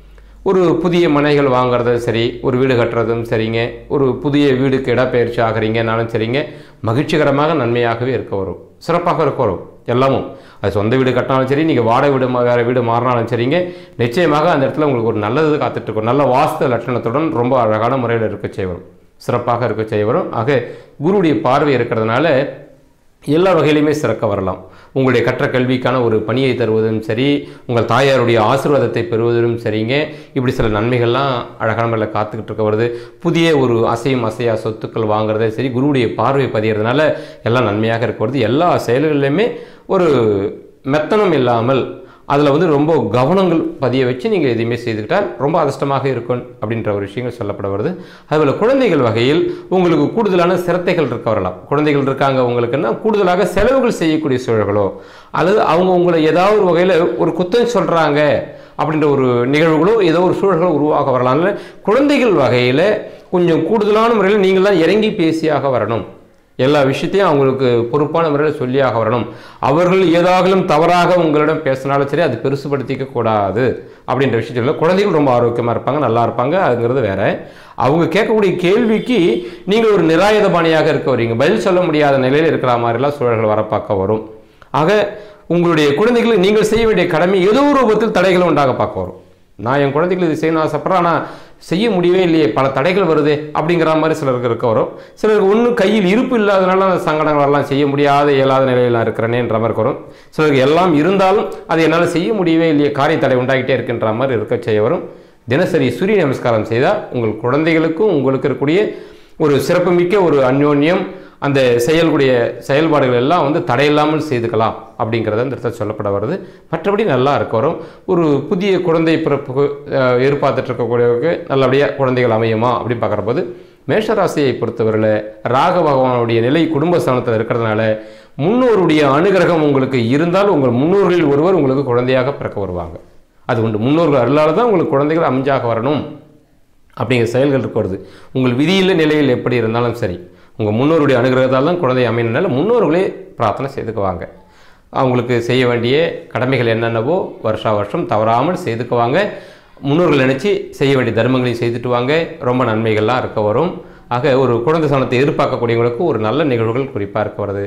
ஒரு புதிய மனைகள் வாங்குறதும் சரி ஒரு வீடு கட்டுறதும் சரிங்க ஒரு புதிய வீடுக்கு இடப்பெயர்ச்சி ஆகிறீங்கனாலும் சரிங்க மகிழ்ச்சிகரமாக நன்மையாகவே இருக்க வரும் சிறப்பாக இருக்க வரும் எல்லாமும் அது சொந்த வீடு கட்டினாலும் சரி நீங்கள் வாடகை வீடு மா- வேற வீடு மாறினாலும் சரிங்க நிச்சயமாக அந்த இடத்துல உங்களுக்கு ஒரு நல்லது காத்துட்டு இருக்கும் நல்ல வாஸ்து லட்சணத்துடன் ரொம்ப அழகான முறையில் இருக்க செய்ய வரும் சிறப்பாக இருக்க செய்ய வரும் ஆக குருவுடைய பார்வை இருக்கிறதுனால எல்லா வகையிலுமே சிறக்க வரலாம் உங்களுடைய கற்ற கல்விக்கான ஒரு பணியை தருவதும் சரி உங்கள் தாயாருடைய ஆசீர்வாதத்தை பெறுவதும் சரிங்க இப்படி சில நன்மைகள்லாம் அழகான முறையில் காத்துக்கிட்டு இருக்க வருது புதிய ஒரு அசையும் அசையா சொத்துக்கள் வாங்குறதே சரி குருவுடைய பார்வை பதியறதுனால எல்லாம் நன்மையாக இருக்க வருது எல்லா செயல்களிலுமே ஒரு மெத்தனம் இல்லாமல் அதில் வந்து ரொம்ப கவனங்கள் பதிய வச்சு நீங்கள் எதையுமே செய்துக்கிட்டால் ரொம்ப அதிர்ஷ்டமாக இருக்கும் அப்படின்ற ஒரு விஷயங்கள் சொல்லப்பட வருது அதுபோல் குழந்தைகள் வகையில் உங்களுக்கு கூடுதலான சிரத்தைகள் இருக்க வரலாம் குழந்தைகள் இருக்காங்க உங்களுக்குன்னா கூடுதலாக செலவுகள் செய்யக்கூடிய சூழல்களோ அல்லது அவங்க உங்களை ஏதாவது ஒரு வகையில் ஒரு குத்தம் சொல்கிறாங்க அப்படின்ற ஒரு நிகழ்வுகளோ ஏதோ ஒரு சூழல்களோ உருவாக வரலாம் அதனால குழந்தைகள் வகையில் கொஞ்சம் கூடுதலான முறையில் நீங்கள் தான் இறங்கி பேசியாக வரணும் எல்லா விஷயத்தையும் அவங்களுக்கு பொறுப்பான முறையில் சொல்லியாக வரணும் அவர்கள் ஏதாகலும் தவறாக உங்களிடம் பேசினாலும் சரி அது பெருசுபடுத்திக்க கூடாது அப்படின்ற விஷயத்தில் குழந்தைகள் ரொம்ப ஆரோக்கியமாக இருப்பாங்க நல்லா இருப்பாங்க அதுங்கிறது வேற அவங்க கேட்கக்கூடிய கேள்விக்கு நீங்கள் ஒரு நிராயுதபாணியாக இருக்க வரீங்க பதில் சொல்ல முடியாத நிலையில் இருக்கிற மாதிரிலாம் சூழல்கள் வர பார்க்க வரும் ஆக உங்களுடைய குழந்தைகளுக்கு நீங்கள் செய்ய வேண்டிய கடமை ஏதோ ஒரு ரூபத்தில் தடைகளை உண்டாக பார்க்க வரும் நான் என் குழந்தைகளுக்கு இது செய்யணும் ஆசைப்படுறேன் ஆனால் செய்ய முடியவே இல்லையே பல தடைகள் வருதே அப்படிங்கிற மாதிரி சிலருக்கு இருக்க வரும் சிலருக்கு ஒன்றும் கையில் இருப்பு இல்லாதனால அந்த சங்கடங்கள் எல்லாம் செய்ய முடியாத இயலாத நிலையில் நான் இருக்கிறேனேன்ற மாதிரி வரும் சிலருக்கு எல்லாம் இருந்தாலும் அதை என்னால் செய்ய முடியவே இல்லையே காரிய தடை உண்டாகிட்டே இருக்கின்ற மாதிரி இருக்க செய்ய வரும் தினசரி சூரிய நமஸ்காரம் செய்தால் உங்கள் குழந்தைகளுக்கும் உங்களுக்கு இருக்கக்கூடிய ஒரு சிறப்புமிக்க ஒரு அந்யோன்யம் அந்த செயல்களுடைய செயல்பாடுகள் எல்லாம் வந்து தடையில்லாமல் செய்துக்கலாம் அப்படிங்கிறத இந்த இடத்துல சொல்லப்பட வருது மற்றபடி நல்லா இருக்க வரும் ஒரு புதிய குழந்தை பிறப்புக்கு அஹ், எதிர்பார்த்துட்டு இருக்கக்கூடியவருக்கு நல்லபடியாக குழந்தைகள் அமையுமா அப்படின்னு பார்க்குறபோது மேஷராசியை பொறுத்தவரையில் ராக பகவானுடைய நிலை குடும்ப ஸ்தானத்தில் இருக்கிறதுனால முன்னோருடைய அனுகிரகம் உங்களுக்கு இருந்தால் உங்கள் முன்னோர்களில் ஒருவர் உங்களுக்கு குழந்தையாக பிறக்க வருவாங்க அது உண்டு முன்னோர்கள் அருளால் தான் உங்களுக்கு குழந்தைகள் அமைஞ்சாக வரணும் அப்படிங்கிற செயல்கள் இருக்கிறது உங்கள் விதியில்ல நிலையில் எப்படி இருந்தாலும் சரி உங்கள் முன்னோருடைய அனுகிரகத்தால் தான் குழந்தை அமையினால முன்னோர்களே பிரார்த்தனை செய்துக்குவாங்க அவங்களுக்கு செய்ய வேண்டிய கடமைகள் என்னென்னவோ வருஷா வருஷம் தவறாமல் செய்துக்குவாங்க முன்னோர்கள் நினச்சி செய்ய வேண்டிய தர்மங்களையும் செய்துட்டு வாங்க ரொம்ப நன்மைகள்லாம் இருக்க வரும் ஆக ஒரு குழந்தை ஸ்தானத்தை எதிர்பார்க்கக்கூடியவங்களுக்கு ஒரு நல்ல நிகழ்வுகள் குறிப்பாக இருக்க வருது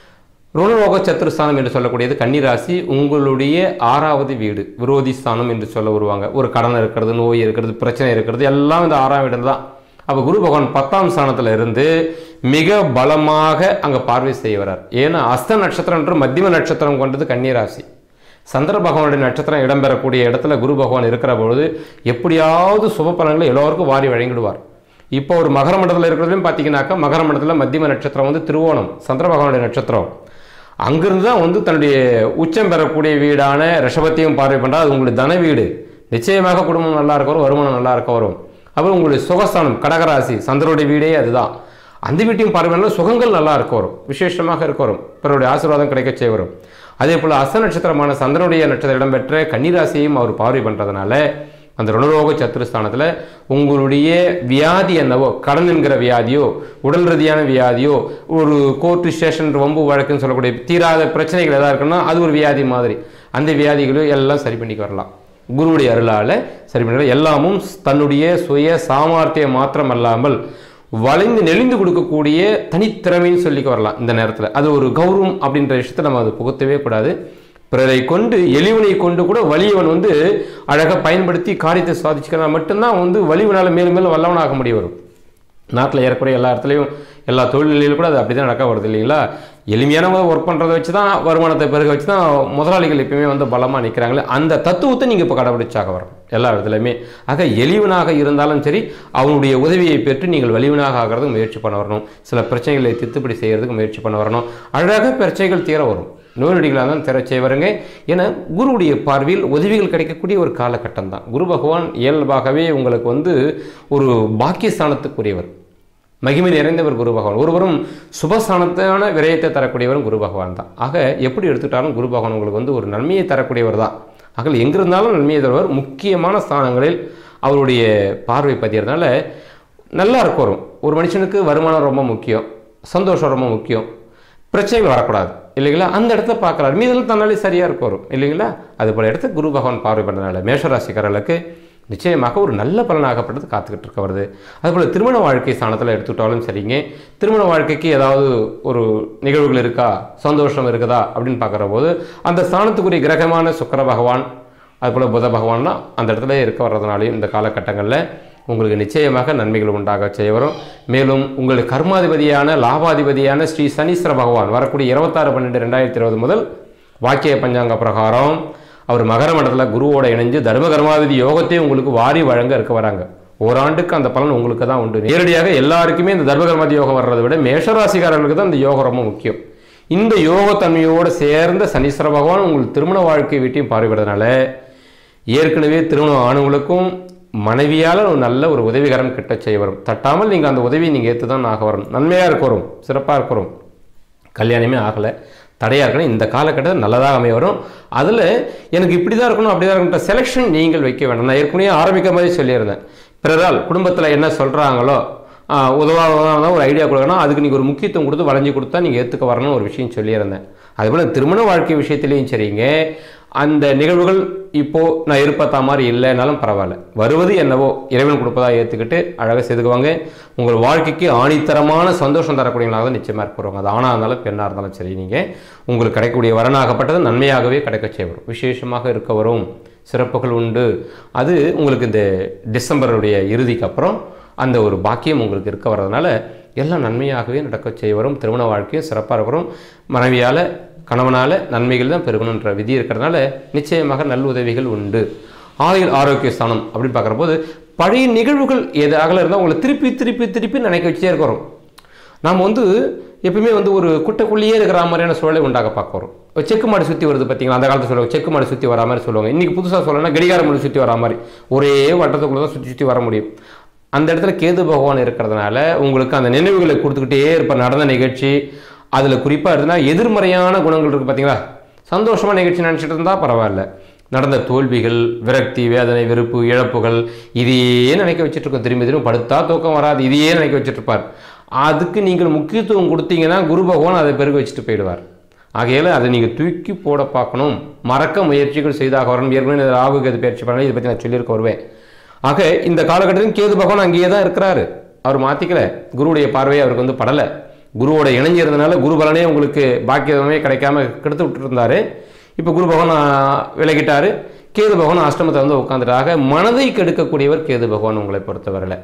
ருணரோக சத்துருஸ்தானம் என்று சொல்லக்கூடியது கன்னிராசி உங்களுடைய ஆறாவது வீடு விரோதி ஸ்தானம் என்று சொல்ல வருவாங்க ஒரு கடன் இருக்கிறது நோய் இருக்கிறது பிரச்சனை இருக்கிறது எல்லாம் இந்த ஆறாம் இடம் தான் அப்போ குரு பகவான் பத்தாம் ஸ்தானத்தில் இருந்து மிக பலமாக அங்கே பார்வை செய்ய வரார் ஏன்னா அஸ்த நட்சத்திரம் என்று மத்தியம நட்சத்திரம் கொண்டது கன்னிராசி சந்திர பகவானுடைய நட்சத்திரம் இடம்பெறக்கூடிய இடத்துல குரு பகவான் இருக்கிற பொழுது எப்படியாவது சுப பலன்களை எல்லோருக்கும் வாரி வழங்கிடுவார் இப்போ ஒரு மகர மண்டலத்தில் இருக்கிறதுலையும் பார்த்தீங்கன்னாக்கா மகர மண்டலத்தில் மத்தியம நட்சத்திரம் வந்து திருவோணம் சந்திர பகவானுடைய நட்சத்திரம் அங்கிருந்து தான் வந்து தன்னுடைய உச்சம் பெறக்கூடிய வீடான ரிஷபத்தையும் பார்வை பண்ணுறா அது உங்களுடைய தன வீடு நிச்சயமாக குடும்பம் நல்லா இருக்க வரும் வருமானம் நல்லா இருக்க வரும் அப்புறம் உங்களுடைய சுகஸ்தானம் கடகராசி சந்திரனுடைய வீடே அதுதான் அந்த வீட்டையும் பார்வை பண்ணால் சுகங்கள் நல்லா இருக்க வரும் விசேஷமாக இருக்க வரும் பிறருடைய ஆசீர்வாதம் கிடைக்க செய்ய வரும் அதே போல் அஸ்த நட்சத்திரமான சந்திரனுடைய நட்சத்திரம் இடம்பெற்ற கன்னிராசியையும் அவர் பார்வை பண்ணுறதுனால அந்த ருணரோக சத்துருஸ்தானத்தில் உங்களுடைய வியாதி என்னவோ கடன் என்கிற வியாதியோ உடல் ரீதியான வியாதியோ ஒரு கோர்ட்டு ஸ்டேஷன் வம்பு வழக்குன்னு சொல்லக்கூடிய தீராத பிரச்சனைகள் எதாவது இருக்குன்னா அது ஒரு வியாதி மாதிரி அந்த வியாதிகளையும் எல்லாம் சரி பண்ணிக்க வரலாம் குருவுடைய அருளால் சரி பண்ணி எல்லாமும் தன்னுடைய சுய சாமர்த்தியம் மாத்திரம் அல்லாமல் வளைந்து நெளிந்து கொடுக்கக்கூடிய தனித்திறமைன்னு சொல்லிக்க வரலாம் இந்த நேரத்தில் அது ஒரு கௌரவம் அப்படின்ற விஷயத்தை நம்ம அது புகுத்தவே கூடாது பிறரை கொண்டு எளிவனை கொண்டு கூட வலியவன் வந்து அழகாக பயன்படுத்தி காரியத்தை சாதிச்சுக்கிறான் மட்டும்தான் வந்து வலிவனால் மேலும் மேலும் வல்லவனாக முடிய வரும் நாட்டில் ஏறக்குறைய எல்லா இடத்துலையும் எல்லா தொழில்நிலையிலும் கூட அது அப்படி தான் நடக்க வருது இல்லைங்களா எளிமையானவங்க ஒர்க் பண்ணுறதை வச்சு தான் வருமானத்தை பெருக வச்சு தான் முதலாளிகள் எப்பயுமே வந்து பலமாக நிற்கிறாங்களே அந்த தத்துவத்தை நீங்கள் இப்போ கடைபிடிச்சாக வரும் எல்லா இடத்துலையுமே ஆக எளிவனாக இருந்தாலும் சரி அவனுடைய உதவியை பெற்று நீங்கள் வலிவனாக ஆகிறதுக்கு முயற்சி பண்ண வரணும் சில பிரச்சனைகளை தித்துப்படி செய்கிறதுக்கு முயற்சி பண்ண வரணும் அழகாக பிரச்சனைகள் தீர வரும் நோயடிகளாக தான் திற செய்வருங்க ஏன்னா குருவுடைய பார்வையில் உதவிகள் கிடைக்கக்கூடிய ஒரு காலகட்டம் தான் குரு பகவான் இயல்பாகவே உங்களுக்கு வந்து ஒரு பாக்கியஸ்தானத்துக்குரியவர் மகிமை நிறைந்தவர் குரு பகவான் ஒருவரும் சுபஸ்தானத்தான விரயத்தை தரக்கூடியவரும் குரு பகவான் தான் ஆக எப்படி எடுத்துட்டாலும் குரு பகவான் உங்களுக்கு வந்து ஒரு நன்மையை தரக்கூடியவர் தான் ஆக எங்கிருந்தாலும் நன்மையை தருவார் முக்கியமான ஸ்தானங்களில் அவருடைய பார்வை பதியறதுனால நல்லா இருக்கும் வரும் ஒரு மனுஷனுக்கு வருமானம் ரொம்ப முக்கியம் சந்தோஷம் ரொம்ப முக்கியம் பிரச்சனைகள் வரக்கூடாது இல்லைங்களா அந்த இடத்த பார்க்குறாரு மீதெல்லாம் தன்னாலே சரியாக இருக்கும் வரும் இல்லைங்களா அது போல இடத்த குரு பகவான் பார்வை பண்ணுறதுனால மேஷராசிக்காரர்களுக்கு நிச்சயமாக ஒரு நல்ல பலனாகப்பட்டது காத்துக்கிட்டு இருக்க வருது அதுபோல் திருமண வாழ்க்கை ஸ்தானத்தில் எடுத்துக்கிட்டாலும் சரிங்க திருமண வாழ்க்கைக்கு ஏதாவது ஒரு நிகழ்வுகள் இருக்கா சந்தோஷம் இருக்குதா அப்படின்னு பார்க்குற போது அந்த ஸ்தானத்துக்குரிய கிரகமான சுக்கிர பகவான் அதுபோல் புத பகவான்லாம் அந்த இடத்துல இருக்க வர்றதுனாலையும் இந்த காலகட்டங்களில் உங்களுக்கு நிச்சயமாக நன்மைகள் உண்டாக செய்ய வரும் மேலும் உங்களுக்கு கர்மாதிபதியான லாபாதிபதியான ஸ்ரீ சனீஸ்வர பகவான் வரக்கூடிய இருபத்தாறு பன்னெண்டு ரெண்டாயிரத்தி இருபது முதல் வாக்கிய பஞ்சாங்க பிரகாரம் அவர் மகர மண்டலத்தில் குருவோட இணைஞ்சு தர்ம கர்மாதிபதி யோகத்தையும் உங்களுக்கு வாரி வழங்க இருக்க வராங்க ஓராண்டுக்கு அந்த பலன் உங்களுக்கு தான் உண்டு நேரடியாக எல்லாருக்குமே இந்த தர்ம கர்மாதி யோகம் வர்றதை விட மேஷராசிக்காரர்களுக்கு தான் இந்த யோகம் ரொம்ப முக்கியம் இந்த யோகத்தன்மையோடு சேர்ந்த சனீஸ்வர பகவான் உங்கள் திருமண வாழ்க்கை வீட்டையும் பார்வையிடுறதுனால ஏற்கனவே திருமணம் ஆனவங்களுக்கும் மனைவியால் ஒரு நல்ல ஒரு உதவிகரம் கிட்ட செய்ய வரும் தட்டாமல் நீங்கள் அந்த உதவியை நீங்கள் ஏற்று தான் ஆக வரும் நன்மையாக இருக்க வரும் சிறப்பாக இருக்க வரும் கல்யாணமே ஆகலை தடையாக இருக்கணும் இந்த காலகட்டத்தில் நல்லதாக அமைய வரும் அதில் எனக்கு இப்படி தான் இருக்கணும் அப்படி தான் இருக்கணும் செலெக்ஷன் நீங்கள் வைக்க வேண்டாம் நான் ஏற்கனவே ஆரம்பிக்க மாதிரி சொல்லியிருந்தேன் பிறரால் குடும்பத்தில் என்ன சொல்கிறாங்களோ உதவாத ஒரு ஐடியா கொடுக்கணும் அதுக்கு நீங்கள் ஒரு முக்கியத்துவம் கொடுத்து வளைஞ்சு கொடுத்தா நீங்கள் ஏற்றுக்க வரணும்னு ஒரு விஷயம் சொல்லியிருந்தேன் அதுபோல் திருமண வாழ்க்கை விஷயத்துலேயும் சரிங்க அந்த நிகழ்வுகள் இப்போது நான் இருப்பத்தா மாதிரி இல்லைனாலும் பரவாயில்ல வருவது என்னவோ இறைவன் கொடுப்பதா ஏற்றுக்கிட்டு அழகாக செதுக்குவாங்க உங்கள் வாழ்க்கைக்கு ஆணித்தரமான சந்தோஷம் தரக்கூடியவங்களாக தான் நிச்சயமாக இருப்பவங்க அது ஆணாக இருந்தாலும் பெண்ணாக இருந்தாலும் சரி நீங்கள் உங்களுக்கு கிடைக்கக்கூடிய வரனாகப்பட்டது நன்மையாகவே கிடைக்க செய்வரும் விசேஷமாக இருக்க வரும் சிறப்புகள் உண்டு அது உங்களுக்கு இந்த டிசம்பருடைய இறுதிக்கு அப்புறம் அந்த ஒரு பாக்கியம் உங்களுக்கு இருக்க வர்றதுனால எல்லாம் நன்மையாகவே நடக்க செய்ய வரும் திருமண வாழ்க்கையும் சிறப்பாக இருக்கிறோம் மனைவியால் கணவனால் நன்மைகள் தான் பெருகணுன்ற விதி இருக்கிறதுனால நிச்சயமாக நல் உதவிகள் உண்டு ஆயுள் ஆரோக்கிய ஸ்தானம் அப்படின்னு பார்க்குற போது பழைய நிகழ்வுகள் எதாக இருந்தால் உங்களை திருப்பி திருப்பி திருப்பி நினைக்க வச்சுட்டே இருக்கிறோம் நாம் வந்து எப்பவுமே வந்து ஒரு குட்டைக்குள்ளேயே இருக்கிற மாதிரியான சூழலை உண்டாக பார்க்க வரும் ஒரு செக்கு மாடு சுற்றி வருது பார்த்தீங்களா அந்த காலத்தில் சொல்லுவாங்க செக்கு மாடு சுற்றி வரா மாதிரி சொல்லுவாங்க இன்றைக்கி புதுசாக சொல்லணும்னா கடிகார மாடு சுற்றி வரா மாதிரி ஒரே வட்டத்துக்குள்ளே தான் சுற்றி சுற்றி வர முடியும் அந்த இடத்துல கேது பகவான் இருக்கிறதுனால உங்களுக்கு அந்த நினைவுகளை கொடுத்துக்கிட்டே இருப்பார் நடந்த நிகழ்ச்சி அதில் குறிப்பாக இருந்தா எதிர்மறையான குணங்கள் இருக்குது பார்த்தீங்களா சந்தோஷமாக நிகழ்ச்சி நினச்சிட்டு இருந்தால் பரவாயில்ல நடந்த தோல்விகள் விரக்தி வேதனை வெறுப்பு இழப்புகள் இதையே நினைக்க வச்சுட்டு இருக்கோம் திரும்பி திரும்ப படுத்தா தூக்கம் வராது இதையே நினைக்க வச்சுட்டு இருப்பார் அதுக்கு நீங்கள் முக்கியத்துவம் கொடுத்தீங்கன்னா குரு பகவான் அதை பெருக வச்சுட்டு போயிடுவார் ஆகையால் அதை நீங்கள் தூக்கி போட பார்க்கணும் மறக்க முயற்சிகள் செய்தாக வரணும் ஏற்கனவே ராகு கேது பயிற்சி பண்ணல இதை பற்றி நான் சொல்லியிருக்க வருவேன் ஆக இந்த காலகட்டத்தில் கேது பகவான் அங்கேயே தான் இருக்கிறாரு அவர் மாற்றிக்கல குருவுடைய பார்வை அவருக்கு வந்து படலை குருவோட இணைஞ்சிருந்தனால குரு பலனே உங்களுக்கு பாக்கியமே கிடைக்காம கெடுத்து விட்டுட்டு இருந்தாரு இப்போ குரு பகவான் ஆ, விலகிட்டாரு கேது பகவான் அஷ்டமத்தை வந்து உட்காந்துட்டாக மனதை கெடுக்கக்கூடியவர் கேது பகவான் உங்களை பொறுத்தவரையில்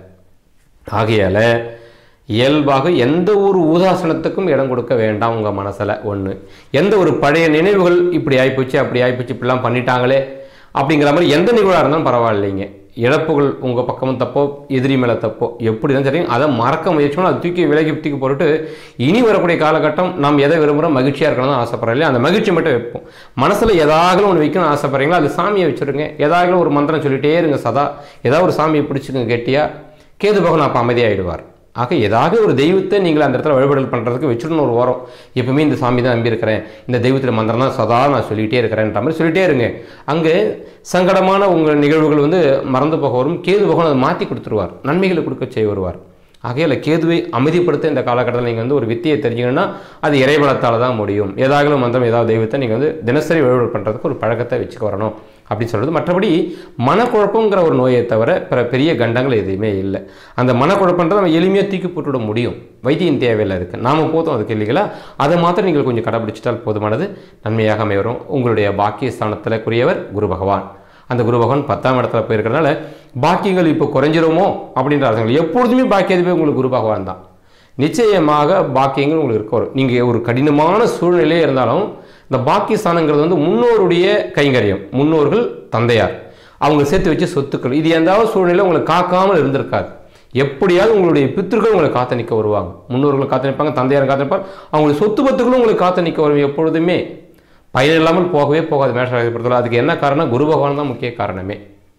ஆகையால இயல்பாக எந்த ஒரு ஊதாசனத்துக்கும் இடம் கொடுக்க வேண்டாம் உங்கள் மனசில் ஒன்று எந்த ஒரு பழைய நினைவுகள் இப்படி ஆயிப்போச்சு அப்படி ஆயிப்போச்சு இப்படிலாம் பண்ணிட்டாங்களே அப்படிங்கிற மாதிரி எந்த நிகழ்வாக இருந்தாலும் பரவாயில்லைங்க இழப்புகள் உங்கள் பக்கமும் தப்போ எதிரி மேலே தப்போ எப்படி தான் சரி அதை மறக்க முயற்சி பண்ணணும் அதை தூக்கி விலகி தூக்கி போட்டுட்டு இனி வரக்கூடிய காலகட்டம் நாம் எதை விரும்புகிறோம் மகிழ்ச்சியாக இருக்கணும்னு ஆசைப்படுறோம் இல்லையா அந்த மகிழ்ச்சி மட்டும் வைப்போம் மனசில் ஏதாகலும் ஒன்று வைக்கணும்னு ஆசைப்படுறீங்களா அது சாமியை வச்சுருங்க ஏதாகலும் ஒரு மந்திரம் சொல்லிட்டே இருங்க சதா ஏதாவது ஒரு சாமியை பிடிச்சிக்கங்க கெட்டியா கேது பகவான் அப்போ அமைதியாகிடுவார் ஆக ஏதாவது ஒரு தெய்வத்தை நீங்கள் அந்த இடத்துல வழிபாடுகள் பண்ணுறதுக்கு வச்சுருன்னு ஒரு வாரம் எப்பவுமே இந்த சாமி தான் நம்பியிருக்கிறேன் இந்த தெய்வத்தில் மந்திரம் தான் சதா நான் சொல்லிகிட்டே இருக்கிறேன்ற மாதிரி சொல்லிட்டே இருங்க அங்கே சங்கடமான உங்கள் நிகழ்வுகள் வந்து மறந்து போக வரும் கேது பகவான் அதை மாற்றி கொடுத்துருவார் நன்மைகளை கொடுக்க செய்ய வருவார் ஆகையால் கேதுவை அமைதிப்படுத்த இந்த காலகட்டத்தில் நீங்கள் வந்து ஒரு வித்தியை தெரிஞ்சுக்கணும்னா அது இறைவளத்தால் தான் முடியும் ஏதாகலும் மந்திரம் ஏதாவது தெய்வத்தை நீங்கள் வந்து தினசரி வழிபாடு பண்ணுறதுக்கு ஒரு பழக்கத்தை வச்சுக்க வரணும் அப்படின்னு சொல்கிறது மற்றபடி மனக்குழப்பங்கிற ஒரு நோயை தவிர பிற பெரிய கண்டங்கள் எதுவுமே இல்லை அந்த மனக்குழப்பன்றதை நம்ம எளிமையாக தூக்கி போட்டுவிட முடியும் வைத்தியம் தேவையில்லை அதுக்கு நாம போதும் அதுக்கு இல்லைங்களா அதை மாத்திரம் நீங்கள் கொஞ்சம் கடைபிடிச்சிட்டால் போதுமானது நன்மையாக அமைவரும் உங்களுடைய பாக்கிய ஸ்தானத்தில் குறியவர் குரு பகவான் அந்த குரு பகவான் பத்தாம் இடத்துல போயிருக்கிறதுனால பாக்கியங்கள் இப்போ குறைஞ்சிருமோ அப்படின்ற அர்த்தங்கள் எப்பொழுதுமே பாக்கியதுவே உங்களுக்கு குரு பகவான் தான் நிச்சயமாக பாக்கியங்கள் உங்களுக்கு இருக்க வரும் நீங்கள் ஒரு கடினமான சூழ்நிலையே இருந்தாலும் இந்த பாக்கியஸ்தானங்கிறது வந்து முன்னோருடைய கைங்கரியம் முன்னோர்கள் தந்தையார் அவங்க சேர்த்து வச்ச சொத்துக்கள் இது எந்தாவது சூழ்நிலை உங்களை காக்காமல் இருந்திருக்காது எப்படியாவது உங்களுடைய பித்திருக்கள் உங்களை காத்து நிற்க வருவாங்க முன்னோர்களை காத்து நிற்பாங்க தந்தையார் காத்து நிற்பாங்க அவங்களுடைய சொத்து பத்துக்களும் உங்களுக்கு காத்து நிற்க வரும் எப்பொழுதுமே பயன் இல்லாமல் போகவே போகாது மேஷராசி பொறுத்தவரை அதுக்கு என்ன காரணம் குரு பகவான் தான் முக்கிய காரணமே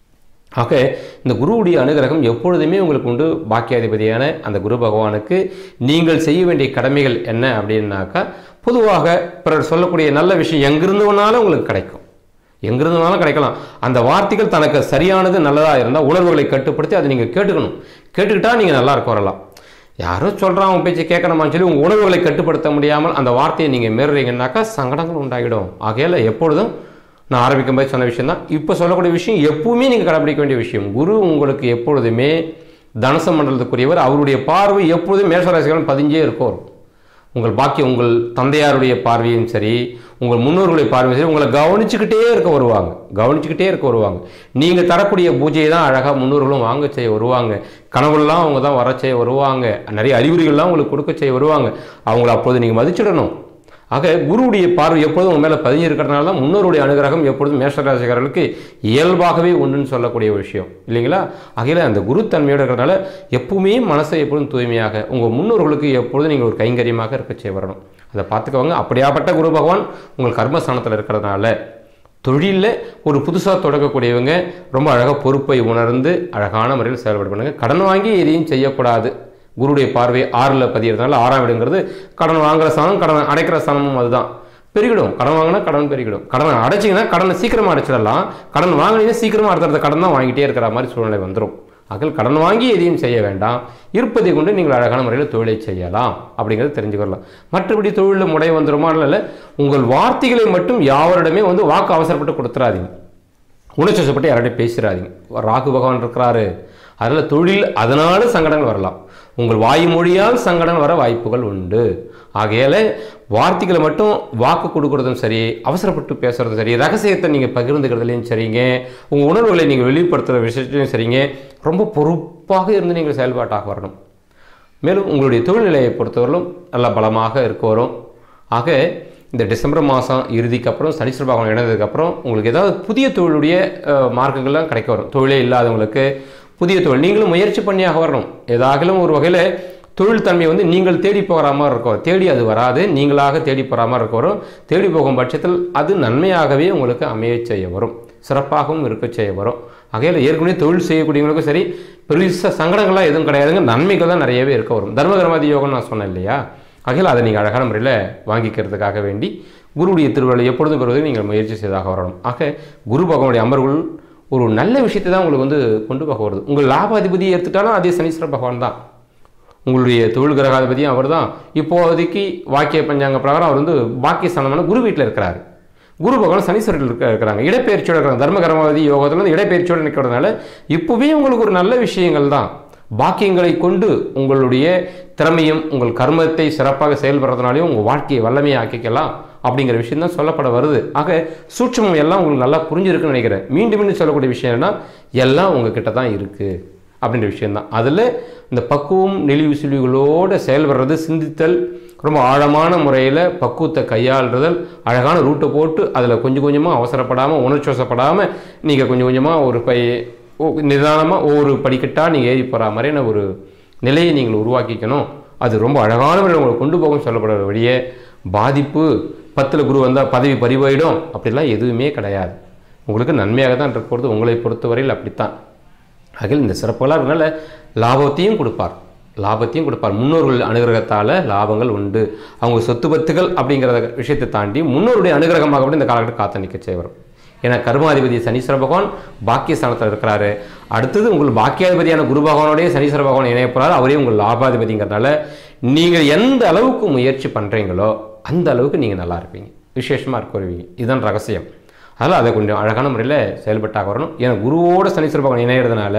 ஆக இந்த குருவுடைய அனுகிரகம் எப்பொழுதுமே உங்களுக்கு உண்டு பாக்கியாதிபதியான அந்த குரு பகவானுக்கு நீங்கள் செய்ய வேண்டிய கடமைகள் என்ன அப்படின்னாக்கா பொதுவாக பிறர் சொல்லக்கூடிய நல்ல விஷயம் எங்கிருந்து வேணாலும் உங்களுக்கு கிடைக்கும் எங்கிருந்து வேணாலும் கிடைக்கலாம் அந்த வார்த்தைகள் தனக்கு சரியானது நல்லதாக இருந்தால் உணர்வுகளை கட்டுப்படுத்தி அதை நீங்கள் கேட்டுக்கணும் கேட்டுக்கிட்டா நீங்கள் நல்லா இருக்க வரலாம் யாரோ சொல்கிறான் அவங்க பேச்சு கேட்கணுமான்னு சொல்லி உங்கள் உணர்வுகளை கட்டுப்படுத்த முடியாமல் அந்த வார்த்தையை நீங்கள் மீறுறீங்கன்னாக்கா சங்கடங்கள் உண்டாகிடும் ஆகையால் எப்பொழுதும் நான் ஆரம்பிக்கும் போது சொன்ன விஷயம் தான் இப்போ சொல்லக்கூடிய விஷயம் எப்பவுமே நீங்கள் கடைபிடிக்க வேண்டிய விஷயம் குரு உங்களுக்கு எப்பொழுதுமே தனச மண்டலத்துக்குரியவர் அவருடைய பார்வை எப்பொழுதும் மேஷராசிகளும் பதிஞ்சே இருக்கும் உங்கள் பாக்கி உங்கள் தந்தையாருடைய பார்வையும் சரி உங்கள் முன்னோர்களுடைய பார்வையும் சரி உங்களை கவனிச்சுக்கிட்டே இருக்க வருவாங்க கவனிச்சுக்கிட்டே இருக்க வருவாங்க நீங்கள் தரக்கூடிய பூஜையை தான் அழகாக முன்னோர்களும் வாங்க செய்ய வருவாங்க கனவுலாம் அவங்க தான் வர செய்ய வருவாங்க நிறைய அறிகுறிகள்லாம் உங்களுக்கு கொடுக்க செய்ய வருவாங்க அவங்கள அப்போது நீங்கள் மதிச்சிடணும் ஆக குருவுடைய பார்வை எப்பொழுதும் உங்க மேலே பதிஞ்சிருக்கிறதுனால தான் முன்னோருடைய அனுகிரகம் எப்பொழுதும் மேஷராசிக்காரர்களுக்கு இயல்பாகவே உண்டுன்னு சொல்லக்கூடிய ஒரு விஷயம் இல்லைங்களா ஆகையில் அந்த குருத்தன்மையோடு இருக்கிறனால எப்பவுமே மனசை எப்பொழுதும் தூய்மையாக உங்கள் முன்னோர்களுக்கு எப்பொழுதும் நீங்கள் ஒரு கைங்கரியமாக இருக்க செய்ய வரணும் அதை பார்த்துக்கோங்க அப்படியாப்பட்ட குரு பகவான் உங்கள் கர்மஸ்தானத்தில் இருக்கிறதுனால தொழிலில் ஒரு புதுசாக தொடங்கக்கூடியவங்க ரொம்ப அழகாக பொறுப்பை உணர்ந்து அழகான முறையில் செயல்பட பண்ணுங்க கடன் வாங்கி எதையும் செய்யக்கூடாது குருடைய பார்வை ஆறில் பதியறதுனால ஆறாம் வீடுங்கிறது கடன் வாங்குற ஸ்தானம் கடன் அடைக்கிற ஸ்தானமும் அதுதான் பெருகிடும் கடன் வாங்கினா கடன் பெருகிடும் கடன் அடைச்சிங்கன்னா கடனை சீக்கிரமாக அடைச்சிடலாம் கடன் வாங்கினீங்கன்னா சீக்கிரமாக அடுத்தடுத்த கடன் தான் வாங்கிட்டே இருக்கிற மாதிரி சூழ்நிலை வந்துடும் அகல் கடன் வாங்கி எதையும் செய்ய வேண்டாம் இருப்பதை கொண்டு நீங்கள் அழகான முறையில் தொழிலை செய்யலாம் அப்படிங்கிறத தெரிஞ்சுக்கொள்ளலாம் மற்றபடி தொழிலில் முடை வந்துருமா இல்லை உங்கள் வார்த்தைகளை மட்டும் யாவரிடமே வந்து வாக்கு அவசரப்பட்டு கொடுத்துறாதீங்க உணர்ச்சிப்பட்டு யார்கிட்டையும் பேசிடாதீங்க ராகு பகவான் இருக்கிறாரு அதில் தொழில் அதனால சங்கடங்கள் வரலாம் உங்கள் வாய்மொழியால் சங்கடம் வர வாய்ப்புகள் உண்டு ஆகையால வார்த்தைகளை மட்டும் வாக்கு கொடுக்கறதும் சரி அவசரப்பட்டு பேசுறதும் சரி ரகசியத்தை நீங்கள் பகிர்ந்துக்கிறதுலையும் சரிங்க உங்கள் உணர்வுகளை நீங்கள் வெளிப்படுத்துகிற விஷயத்தையும் சரிங்க ரொம்ப பொறுப்பாக இருந்து நீங்கள் செயல்பாட்டாக வரணும் மேலும் உங்களுடைய தொழில்நிலையை பொறுத்தவரையிலும் நல்ல பலமாக இருக்க வரும் ஆக இந்த டிசம்பர் மாதம் இறுதிக்கு அப்புறம் சனீஸ்வர பகவான் இணைந்ததுக்கப்புறம் உங்களுக்கு ஏதாவது புதிய தொழிலுடைய அஹ், மார்க்கங்கள்லாம் கிடைக்க வரும் தொழிலே இல்லாதவங்களுக்கு புதிய தொழில் நீங்களும் முயற்சி பண்ணியாக வரணும் ஏதாகிலும் ஒரு வகையில் தொழில் தன்மை வந்து நீங்கள் தேடி போகிற மாதிரி இருக்கும் தேடி அது வராது நீங்களாக தேடி போகிற மாதிரி இருக்க வரும் தேடி போகும் பட்சத்தில் அது நன்மையாகவே உங்களுக்கு அமைய செய்ய வரும் சிறப்பாகவும் இருக்க செய்ய வரும் ஆகையால் ஏற்கனவே தொழில் செய்யக்கூடியவங்களுக்கும் சரி பெருச சங்கடங்கள்லாம் எதுவும் கிடையாதுங்க நன்மைகள் தான் நிறையவே இருக்க வரும் தர்மகரமாதி யோகம் நான் சொன்னேன் இல்லையா ஆகையால் அதை நீங்கள் அழகான முறையில் வாங்கிக்கிறதுக்காக வேண்டி குருவுடைய திருவிழா எப்பொழுதும் பெறுவதற்கு நீங்கள் முயற்சி செய்தாக வரணும் ஆக குரு பகவானுடைய அமர்வுகள் ஒரு நல்ல விஷயத்தை தான் உங்களுக்கு வந்து கொண்டு போக வருது உங்கள் லாபாதிபதியை எடுத்துட்டாலும் அதே சனீஸ்வர பகவான் தான் உங்களுடைய தொழில் கிரகாதிபதியும் அவர் தான் இப்போதைக்கு வாக்கிய பஞ்சாங்க பிரகாரம் அவர் வந்து பாக்கிய ஸ்தானமான குரு வீட்டில் இருக்கிறாரு குரு பகவான் சனீஸ்வரர்கள் இருக்க இருக்கிறாங்க இடப்பெயர்ச்சியோட இருக்கிறாங்க தர்ம கர்மாவதி யோகத்தில் வந்து இடப்பெயர்ச்சியோட நிற்கிறதுனால இப்போவே உங்களுக்கு ஒரு நல்ல விஷயங்கள் தான் பாக்கியங்களை கொண்டு உங்களுடைய திறமையும் உங்கள் கர்மத்தை சிறப்பாக செயல்படுறதுனாலையும் உங்கள் வாழ்க்கையை வல்லமையை ஆக்கிக்கலாம் அப்படிங்கிற விஷயம் தான் சொல்லப்பட வருது ஆக சூட்சமம் எல்லாம் உங்களுக்கு நல்லா புரிஞ்சிருக்குன்னு நினைக்கிறேன் மீண்டும் மீண்டும் சொல்லக்கூடிய விஷயம் என்னன்னா எல்லாம் உங்ககிட்ட தான் இருக்குது அப்படின்ற விஷயம்தான் அதில் இந்த பக்குவம் நெளிவு சுழிவுகளோடு செயல்படுறது சிந்தித்தல் ரொம்ப ஆழமான முறையில் பக்குவத்தை கையாளுறதல் அழகான ரூட்டை போட்டு அதில் கொஞ்சம் கொஞ்சமாக அவசரப்படாமல் உணர்ச்சிவசப்படாமல் நீங்கள் கொஞ்சம் கொஞ்சமாக ஒரு பை நிதானமாக ஒவ்வொரு படிக்கட்டாக நீங்கள் ஏறி போகிற மாதிரியான ஒரு நிலையை நீங்கள் உருவாக்கிக்கணும் அது ரொம்ப அழகான முறையில் உங்களை கொண்டு போகும் சொல்லப்படுற வழியே பாதிப்பு பத்தில் குரு வந்தால் பதவி பறிபோயிடும் அப்படிலாம் எதுவுமே கிடையாது உங்களுக்கு நன்மையாக தான் இருக்க போகிறது உங்களை பொறுத்தவரையில் அப்படித்தான் ஆகில் இந்த சிறப்புகளாக இருக்கனால லாபத்தையும் கொடுப்பார் லாபத்தையும் கொடுப்பார் முன்னோர்கள் அனுகிரகத்தால் லாபங்கள் உண்டு அவங்க சொத்து பத்துகள் அப்படிங்கிற விஷயத்தை தாண்டி முன்னோருடைய அனுகிரகமாக கூட இந்த காலகட்டம் காத்து நிற்க செய்ய வரும் ஏன்னா கர்மாதிபதி சனீஸ்வர பகவான் பாக்கியஸ்தானத்தில் இருக்கிறாரு அடுத்தது உங்கள் பாக்கியாதிபதியான குரு பகவானோடய சனீஸ்வர பகவான் இணைய போறாரு அவரே உங்கள் லாபாதிபதிங்கிறதுனால நீங்கள் எந்த அளவுக்கு முயற்சி பண்ணுறீங்களோ அந்த அளவுக்கு நீங்கள் நல்லா இருப்பீங்க விசேஷமாக இருக்க வருவீங்க இதுதான் ரகசியம் அதனால் அதை கொஞ்சம் அழகான முறையில் செயல்பட்டாக வரணும் ஏன்னா குருவோட சனீஸ்வர பகவான் இணையிறதுனால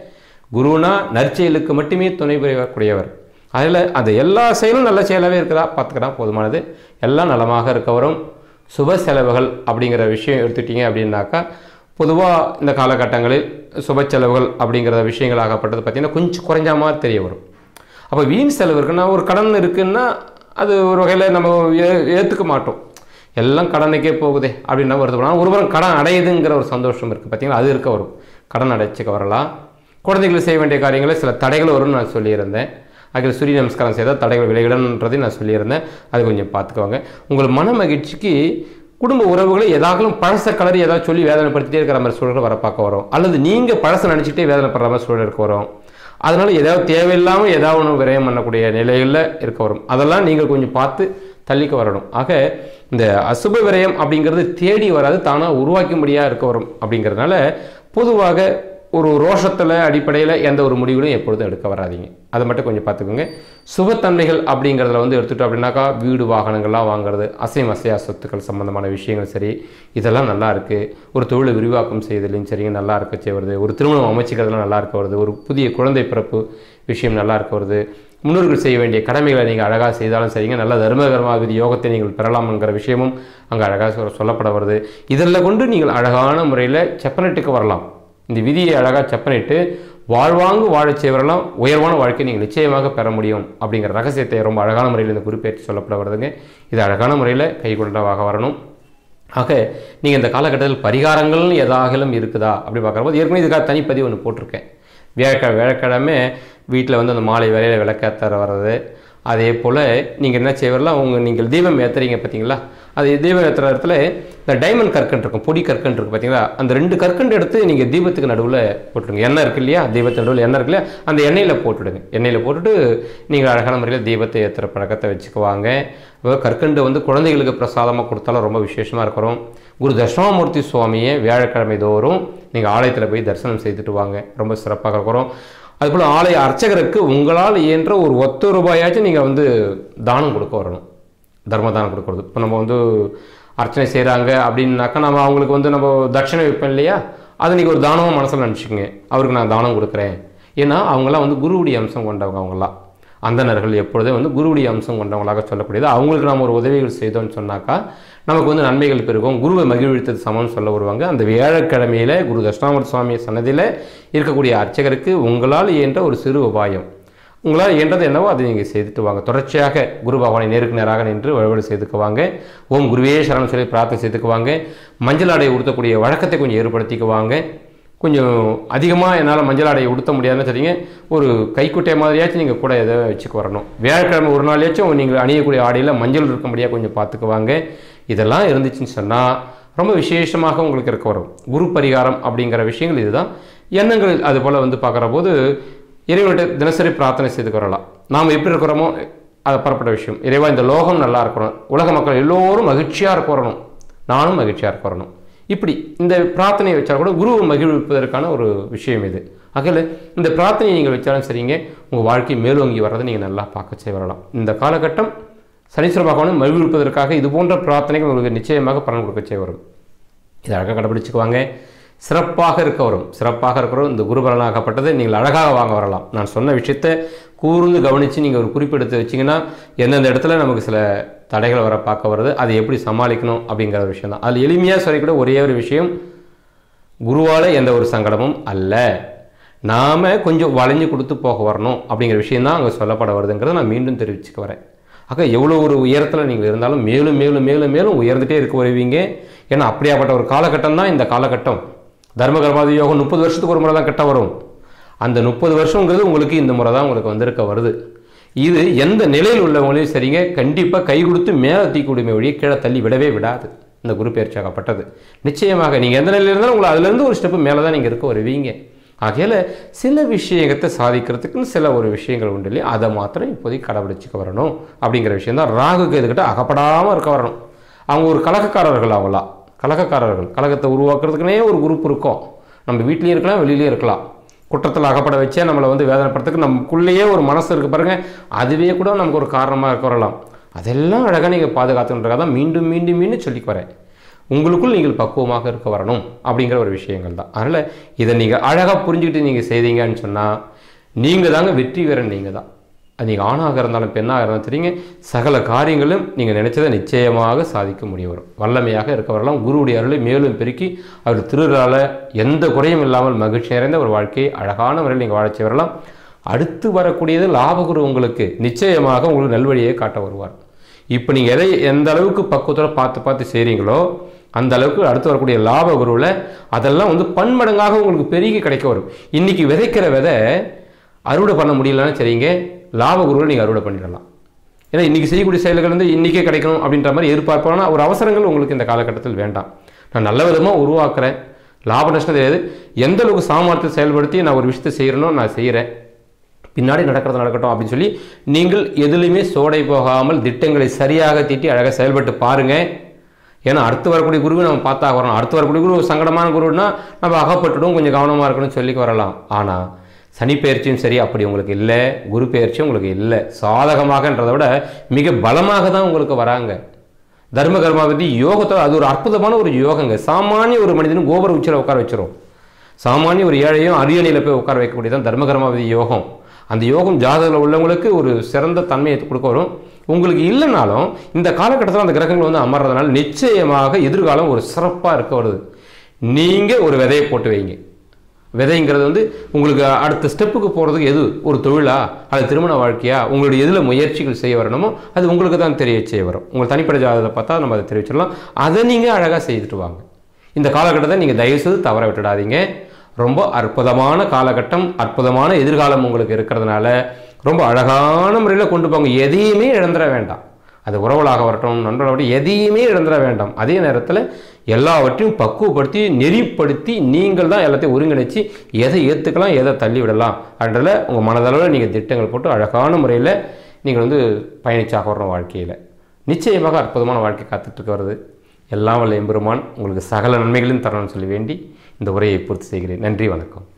குருனா நற்செயலுக்கு மட்டுமே துணை புரியக்கூடியவர் அதில் அந்த எல்லா செயலும் நல்ல செயலாகவே இருக்குதா பார்த்துக்கிறா போதுமானது எல்லாம் நலமாக இருக்க வரும் சுப செலவுகள் அப்படிங்கிற விஷயம் எடுத்துட்டீங்க அப்படின்னாக்கா பொதுவாக இந்த காலகட்டங்களில் சுப செலவுகள் அப்படிங்கிற விஷயங்களாகப்பட்டது பார்த்திங்கன்னா கொஞ்சம் குறைஞ்ச மாதிரி தெரிய வரும் அப்போ வீண் செலவு இருக்குன்னா ஒரு கடன் இருக்குன்னா அது ஒரு வகையில் நம்ம ஏ- ஏற்றுக்க மாட்டோம் எல்லாம் கடனுக்கே போகுதே அப்படின்னு நம்ம வருது ஆனால் ஒருவரும் கடன் அடையுதுங்கிற ஒரு சந்தோஷம் இருக்குது பார்த்தீங்களா அது இருக்க வரும் கடன் அடைச்சிக்க வரலாம் குழந்தைகள் செய்ய வேண்டிய காரியங்களில் சில தடைகள் வரும்னு நான் சொல்லியிருந்தேன் அதில் சூரிய நமஸ்காரம் செய்தால் தடைகள் விலகிடன்றதையும் நான் சொல்லியிருந்தேன் அது கொஞ்சம் பார்த்துக்கோங்க உங்கள் மன மகிழ்ச்சிக்கு குடும்ப உறவுகளை ஏதாகலும் பழச கலரி ஏதாவது சொல்லி வேதனைப்படுத்திட்டே இருக்கிற மாதிரி சூழல் வர பார்க்க வரும் அல்லது நீங்கள் பழசை நினச்சிக்கிட்டே வேதனைப்படுற மாதிரி சூழல் இருக்க வரும் அதனால ஏதாவது தேவையில்லாமல் ஏதாவது ஒன்று விரயம் பண்ணக்கூடிய நிலைகளில் இருக்க வரும் அதெல்லாம் நீங்கள் கொஞ்சம் பார்த்து தள்ளிக்க வரணும் ஆக இந்த அசுப விரயம் அப்படிங்கிறது தேடி வராது தானாக உருவாக்கும்படியாக இருக்க வரும் அப்படிங்கிறதுனால பொதுவாக ஒரு ரோஷத்தில் அடிப்படையில் எந்த ஒரு முடிவுகளும் எப்பொழுதும் எடுக்க வராதீங்க அதை மட்டும் கொஞ்சம் பார்த்துக்கோங்க சுபத்தன்மைகள் அப்படிங்கிறதுல வந்து எடுத்துட்டோம் அப்படின்னாக்கா வீடு வாகனங்கள்லாம் வாங்குறது அசையும் அசையா சொத்துக்கள் சம்பந்தமான விஷயங்கள் சரி இதெல்லாம் நல்லா இருக்கு ஒரு தொழிலை விரிவாக்கம் செய்தலையும் சரிங்க நல்லா இருக்க செய்வது ஒரு திருமணம் அமைச்சிக்கிறதுலாம் நல்லா இருக்க வருது ஒரு புதிய குழந்தை பிறப்பு விஷயம் நல்லா இருக்க வருது முன்னோர்கள் செய்ய வேண்டிய கடமைகளை நீங்கள் அழகாக செய்தாலும் சரிங்க நல்ல தர்மகரமாவிதி யோகத்தை நீங்கள் பெறலாம்ங்கிற விஷயமும் அங்கே அழகாக சொல்ல- சொல்லப்பட வருது இதில் கொண்டு நீங்கள் அழகான முறையில் செப்பனட்டுக்கு வரலாம் இந்த விதியை அழகாக செப்பனிட்டு வாழ்வாங்கு வாழச் செய்வரெல்லாம் உயர்வான வாழ்க்கை நீங்கள் நிச்சயமாக பெற முடியும் அப்படிங்கிற ரகசியத்தை ரொம்ப அழகான முறையில் இந்த குறிப்பேற்றி சொல்லப்பட வருதுங்க இது அழகான முறையில் கைகொண்டவாக வரணும் ஆக நீங்கள் இந்த காலகட்டத்தில் பரிகாரங்கள்னு எதாகலும் இருக்குதா அப்படி பார்க்குறப்போது ஏற்கனவே இதுக்காக தனிப்பதிவு ஒன்று போட்டிருக்கேன் வியாழக்கிழமை வியாழக்கிழமை வீட்டில் வந்து அந்த மாலை வேலையில் விளக்கேற்ற வர்றது அதே போல் நீங்கள் என்ன செய்வரலாம் உங்கள் நீங்கள் தீபம் ஏற்றுறீங்க பார்த்தீங்களா அது தீபம் ஏற்றுற இடத்துல இந்த டைமண்ட் கற்கண்டு இருக்கும் பொடி கற்கண்டு இருக்கும் பார்த்தீங்களா அந்த ரெண்டு கற்கண்டு எடுத்து நீங்கள் தீபத்துக்கு நடுவில் போட்டுருங்க எண்ணெய் இருக்கு இல்லையா தீபத்து நடுவில் எண்ணெய் இருக்கு இல்லையா அந்த எண்ணெயில் போட்டுடுங்க எண்ணெயில் போட்டுட்டு நீங்கள் அழகான முறையில் தீபத்தை ஏற்றுற பழக்கத்தை வச்சுக்குவாங்க இப்போ கற்கண்டு வந்து குழந்தைகளுக்கு பிரசாதமாக கொடுத்தாலும் ரொம்ப விசேஷமாக இருக்கிறோம் குரு தட்சிணாமூர்த்தி சுவாமியை வியாழக்கிழமை தோறும் நீங்கள் ஆலயத்தில் போய் தரிசனம் செய்துட்டு வாங்க ரொம்ப சிறப்பாக இருக்கிறோம் அதுபோல் ஆலய அர்ச்சகருக்கு உங்களால் இயன்ற ஒரு ஒத்த ரூபாயாச்சும் நீங்கள் வந்து தானம் கொடுக்க வரணும் தர்மதானம் கொடுக்கறது இப்போ நம்ம வந்து அர்ச்சனை செய்கிறாங்க அப்படின்னாக்கா நம்ம அவங்களுக்கு வந்து நம்ம தட்சணை வைப்போம் இல்லையா அதை நீங்கள் ஒரு தானமாக மனசில் நினச்சிக்கோங்க அவருக்கு நான் தானம் கொடுக்குறேன் ஏன்னா அவங்களாம் வந்து குருவுடைய அம்சம் கொண்டவங்க அவங்களாம் அந்தணர்கள் எப்பொழுதும் வந்து குருவுடைய அம்சம் கொண்டவங்களாக சொல்லக்கூடியது அவங்களுக்கு நம்ம ஒரு உதவிகள் செய்தோம்னு சொன்னாக்கா நமக்கு வந்து நன்மைகள் பெருகும் குருவை மகிழ்வித்தது சமம்னு சொல்ல வருவாங்க அந்த வியாழக்கிழமையில குரு தட்சிணாமூர்த்தி சுவாமி சன்னதியில் இருக்கக்கூடிய அர்ச்சகருக்கு உங்களால் இயன்ற ஒரு சிறு உபாயம் உங்களால் இயன்றது என்னவோ அதை நீங்கள் செய்துட்டு வாங்க தொடர்ச்சியாக குரு பகவானை நேருக்கு நேராக நின்று வழிபாடு செய்துக்குவாங்க ஓம் குருவே சரணம் சொல்லி பிரார்த்தனை செய்துக்குவாங்க மஞ்சள் ஆடை உடுத்தக்கூடிய வழக்கத்தை கொஞ்சம் ஏற்படுத்திக்குவாங்க கொஞ்சம் அதிகமாக என்னால் மஞ்சள் ஆடையை உடுத்த முடியாதுன்னு தெரியுங்க ஒரு கைக்குட்டை மாதிரியாச்சும் நீங்கள் கூட எதை வச்சுக்க வரணும் வியாழக்கிழமை ஒரு நாளையாச்சும் நீங்கள் அணியக்கூடிய ஆடையில் மஞ்சள் இருக்கும்படியாக கொஞ்சம் பார்த்துக்குவாங்க இதெல்லாம் இருந்துச்சுன்னு சொன்னால் ரொம்ப விசேஷமாக உங்களுக்கு இருக்க வரும் குரு பரிகாரம் அப்படிங்கிற விஷயங்கள் இதுதான் எண்ணங்கள் அது போல் வந்து பார்க்குற போது இறைவன்கிட்ட தினசரி பிரார்த்தனை செய்துக்கு வரலாம் நாம் எப்படி இருக்கிறோமோ அது பரப்பட்ட விஷயம் இறைவா இந்த லோகம் நல்லா இருக்கணும் உலக மக்கள் எல்லோரும் மகிழ்ச்சியாக இருக்க வரணும் நானும் மகிழ்ச்சியாக இருக்க வரணும் இப்படி இந்த பிரார்த்தனையை வச்சா கூட குருவை மகிழ்விப்பதற்கான ஒரு விஷயம் இது அகல இந்த பிரார்த்தனையை நீங்கள் வச்சாலும் சரிங்க உங்கள் வாழ்க்கை மேலோங்கி வர்றதை நீங்கள் நல்லா பார்க்க செய்ய வரலாம் இந்த காலகட்டம் சனீஸ்வர பகவானை மகிழ்விப்பதற்காக இது போன்ற பிரார்த்தனைகள் உங்களுக்கு நிச்சயமாக பலன் கொடுக்க செய்ய வரும் இதை அழகாக கடைபிடிச்சுக்குவாங்க சிறப்பாக இருக்க வரும் சிறப்பாக இருக்கிறோம் இந்த குருபலனாகப்பட்டதை நீங்கள் அழகாக வாங்க வரலாம் நான் சொன்ன விஷயத்தை கூர்ந்து கவனித்து நீங்கள் ஒரு குறிப்பெடுத்து வச்சிங்கன்னா எந்தெந்த இடத்துல நமக்கு சில தடைகள் வர பார்க்க வருது அதை எப்படி சமாளிக்கணும் அப்படிங்கிற ஒரு விஷயம் தான் அதில் எளிமையாக சொல்லக்கூட ஒரே ஒரு விஷயம் குருவால் எந்த ஒரு சங்கடமும் அல்ல நாம் கொஞ்சம் வளைஞ்சு கொடுத்து போக வரணும் அப்படிங்கிற விஷயம் தான் அங்கே சொல்லப்பட வருதுங்கிறத நான் மீண்டும் தெரிவிச்சுக்க வரேன் ஆக எவ்வளோ ஒரு உயரத்தில் நீங்கள் இருந்தாலும் மேலும் மேலும் மேலும் மேலும் உயர்ந்துட்டே இருக்க வருவீங்க ஏன்னா அப்படியாப்பட்ட ஒரு காலகட்டம் தான் இந்த காலகட்டம் தர்ம கர்மாதி யோகம் முப்பது வருஷத்துக்கு ஒரு முறை தான் கட்ட வரும் அந்த முப்பது வருஷங்கிறது உங்களுக்கு இந்த முறை தான் உங்களுக்கு வந்திருக்க வருது இது எந்த நிலையில் உள்ளவங்களையும் சரிங்க கண்டிப்பாக கை கொடுத்து மேலே தூக்கி விடுமே வழியே கீழே தள்ளி விடவே விடாது இந்த குரு பயிற்சியாகப்பட்டது நிச்சயமாக நீங்கள் எந்த நிலையில் இருந்தாலும் உங்களை அதுலேருந்து ஒரு ஸ்டெப்பு மேலே தான் நீங்கள் இருக்க வருவீங்க ஆகையால் சில விஷயத்தை சாதிக்கிறதுக்குன்னு சில ஒரு விஷயங்கள் உண்டு இல்லையா அதை மாத்திரம் இப்போதைக்கு கடைபிடிச்சிக்க வரணும் அப்படிங்கிற விஷயம் தான் ராகுக்கு இதுக்கிட்ட அகப்படாமல் இருக்க வரணும் அவங்க ஒரு கலகக்காரர்கள் அவங்களா கலகக்காரர்கள் கலகத்தை உருவாக்குறதுக்குனே ஒரு குரூப் இருக்கும் நம்ம வீட்லேயும் இருக்கலாம் வெளியிலயும் இருக்கலாம் குற்றத்தில் அகப்பட வச்சே நம்மளை வந்து வேதனைப்படுறதுக்கு நமக்குள்ளேயே ஒரு மனசு இருக்கு பாருங்க அதுவே கூட நமக்கு ஒரு காரணமாக இருக்க வரலாம் அதெல்லாம் அழகாக நீங்கள் பாதுகாத்துன்றதாக தான் மீண்டும் மீண்டும் மீண்டும் சொல்லிக்கு வரேன் உங்களுக்குள் நீங்கள் பக்குவமாக இருக்க வரணும் அப்படிங்கிற ஒரு விஷயங்கள் தான் அதனால் இதை நீங்கள் அழகாக புரிஞ்சுக்கிட்டு நீங்கள் செய்தீங்கன்னு சொன்னால் நீங்கள் தாங்க வெற்றி வீரன் நீங்கள் தான் அது நீங்கள் ஆணாக இருந்தாலும் பெண்ணாக இருந்தாலும் தெரியுங்க சகல காரியங்களும் நீங்கள் நினைச்சதை நிச்சயமாக சாதிக்க முடிய வரும் வல்லமையாக இருக்க வரலாம் குருவுடைய அருளை மேலும் பெருக்கி அவர் திருவிழால எந்த குறையும் இல்லாமல் மகிழ்ச்சி நிறைந்த ஒரு வாழ்க்கையை அழகான முறையில் நீங்கள் வாழச் வரலாம் அடுத்து வரக்கூடியது லாபகுரு உங்களுக்கு நிச்சயமாக உங்களுக்கு நல்வழியை காட்ட வருவார் இப்போ நீங்கள் எதை எந்த அளவுக்கு பக்குவத்தோட பார்த்து பார்த்து செய்கிறீங்களோ அந்த அளவுக்கு அடுத்து வரக்கூடிய லாப குருவில் அதெல்லாம் வந்து பன்மடங்காக உங்களுக்கு பெருகி கிடைக்க வரும் இன்னைக்கு விதைக்கிற விதை அறுவடை பண்ண முடியலன்னா சரிங்க லாப குருவில் நீங்கள் அறுவடை பண்ணிடலாம் ஏன்னா இன்றைக்கி செய்யக்கூடிய செயல்கள் வந்து இன்றைக்கே கிடைக்கணும் அப்படின்ற மாதிரி எதிர்பார்ப்பான ஒரு அவசரங்கள் உங்களுக்கு இந்த காலகட்டத்தில் வேண்டாம் நான் நல்ல விதமாக உருவாக்குறேன் லாப நஷ்டம் தெரியாது எந்த அளவுக்கு சாமர்த்தியம் செயல்படுத்தி நான் ஒரு விஷயத்தை செய்கிறனோ நான் செய்கிறேன் பின்னாடி நடக்கிறது நடக்கட்டும் அப்படின்னு சொல்லி நீங்கள் எதுலையுமே சோடை போகாமல் திட்டங்களை சரியாக தீட்டி அழகாக செயல்பட்டு பாருங்க ஏன்னா அடுத்து வரக்கூடிய குருவை நம்ம பார்த்தா வரணும் அடுத்து வரக்கூடிய குரு ஒரு சங்கடமான குருன்னா நம்ம அகப்பட்டுடும் கொஞ்சம் கவனமாக இருக்கணும்னு சொல்லி வரலாம் ஆனால் சனி பயிற்சியும் சரி அப்படி உங்களுக்கு இல்லை குரு பயிற்சியும் உங்களுக்கு இல்லை சாதகமாகன்றதை விட மிக பலமாக தான் உங்களுக்கு வராங்க தர்ம கர்மாவதி யோகத்தோட அது ஒரு அற்புதமான ஒரு யோகங்க சாமானிய ஒரு மனிதனும் கோபுர உச்சியில் உட்கார வச்சிரும் சாமானிய ஒரு ஏழையும் அரியணையில் போய் உட்கார வைக்கக்கூடியதான் தர்ம கர்மாவதி யோகம் அந்த யோகம் ஜாதகத்தில் உள்ளவங்களுக்கு ஒரு சிறந்த தன்மையை கொடுக்க வரும் உங்களுக்கு இல்லைனாலும் இந்த காலகட்டத்தில் அந்த கிரகங்கள் வந்து அமர்றதுனால நிச்சயமாக எதிர்காலம் ஒரு சிறப்பாக இருக்க வருது நீங்கள் ஒரு விதையை போட்டு வைங்க விதைங்கிறது வந்து உங்களுக்கு அடுத்த ஸ்டெப்புக்கு போகிறதுக்கு எது ஒரு தொழிலா அது திருமண வாழ்க்கையா உங்களுடைய எதில் முயற்சிகள் செய்ய வரணுமோ அது உங்களுக்கு தான் தெரிய செய்ய வரும் உங்கள் தனிப்பட்ட ஜாதகத்தை பார்த்தா நம்ம அதை தெரிவிச்சிடலாம் அதை நீங்கள் அழகாக செய்துட்டு வாங்க இந்த காலகட்டத்தை நீங்கள் தயவுசெய்து தவற விட்டுடாதீங்க ரொம்ப அற்புதமான காலகட்டம் அற்புதமான எதிர்காலம் உங்களுக்கு இருக்கிறதுனால ரொம்ப அழகான முறையில் கொண்டு போங்க எதையுமே இழந்துட வேண்டாம் அது உறவுகளாக வரட்டும் நண்பர்களாக எதையுமே இழந்துட வேண்டாம் அதே நேரத்தில் எல்லாவற்றையும் பக்குவப்படுத்தி நெறிப்படுத்தி நீங்கள் தான் எல்லாத்தையும் ஒருங்கிணைச்சு எதை ஏற்றுக்கலாம் எதை தள்ளி விடலாம் அப்படின்றத உங்கள் மனதளவில் நீங்கள் திட்டங்கள் போட்டு அழகான முறையில் நீங்கள் வந்து பயணிச்சாக வரணும் வாழ்க்கையில் நிச்சயமாக அற்புதமான வாழ்க்கை காத்துட்ருக்க வருது எல்லாம் வல்ல எம்பெருமான் உங்களுக்கு சகல நன்மைகளையும் தரணும்னு சொல்லி வேண்டி இந்த உரையை பூர்த்தி செய்கிறேன் நன்றி வணக்கம்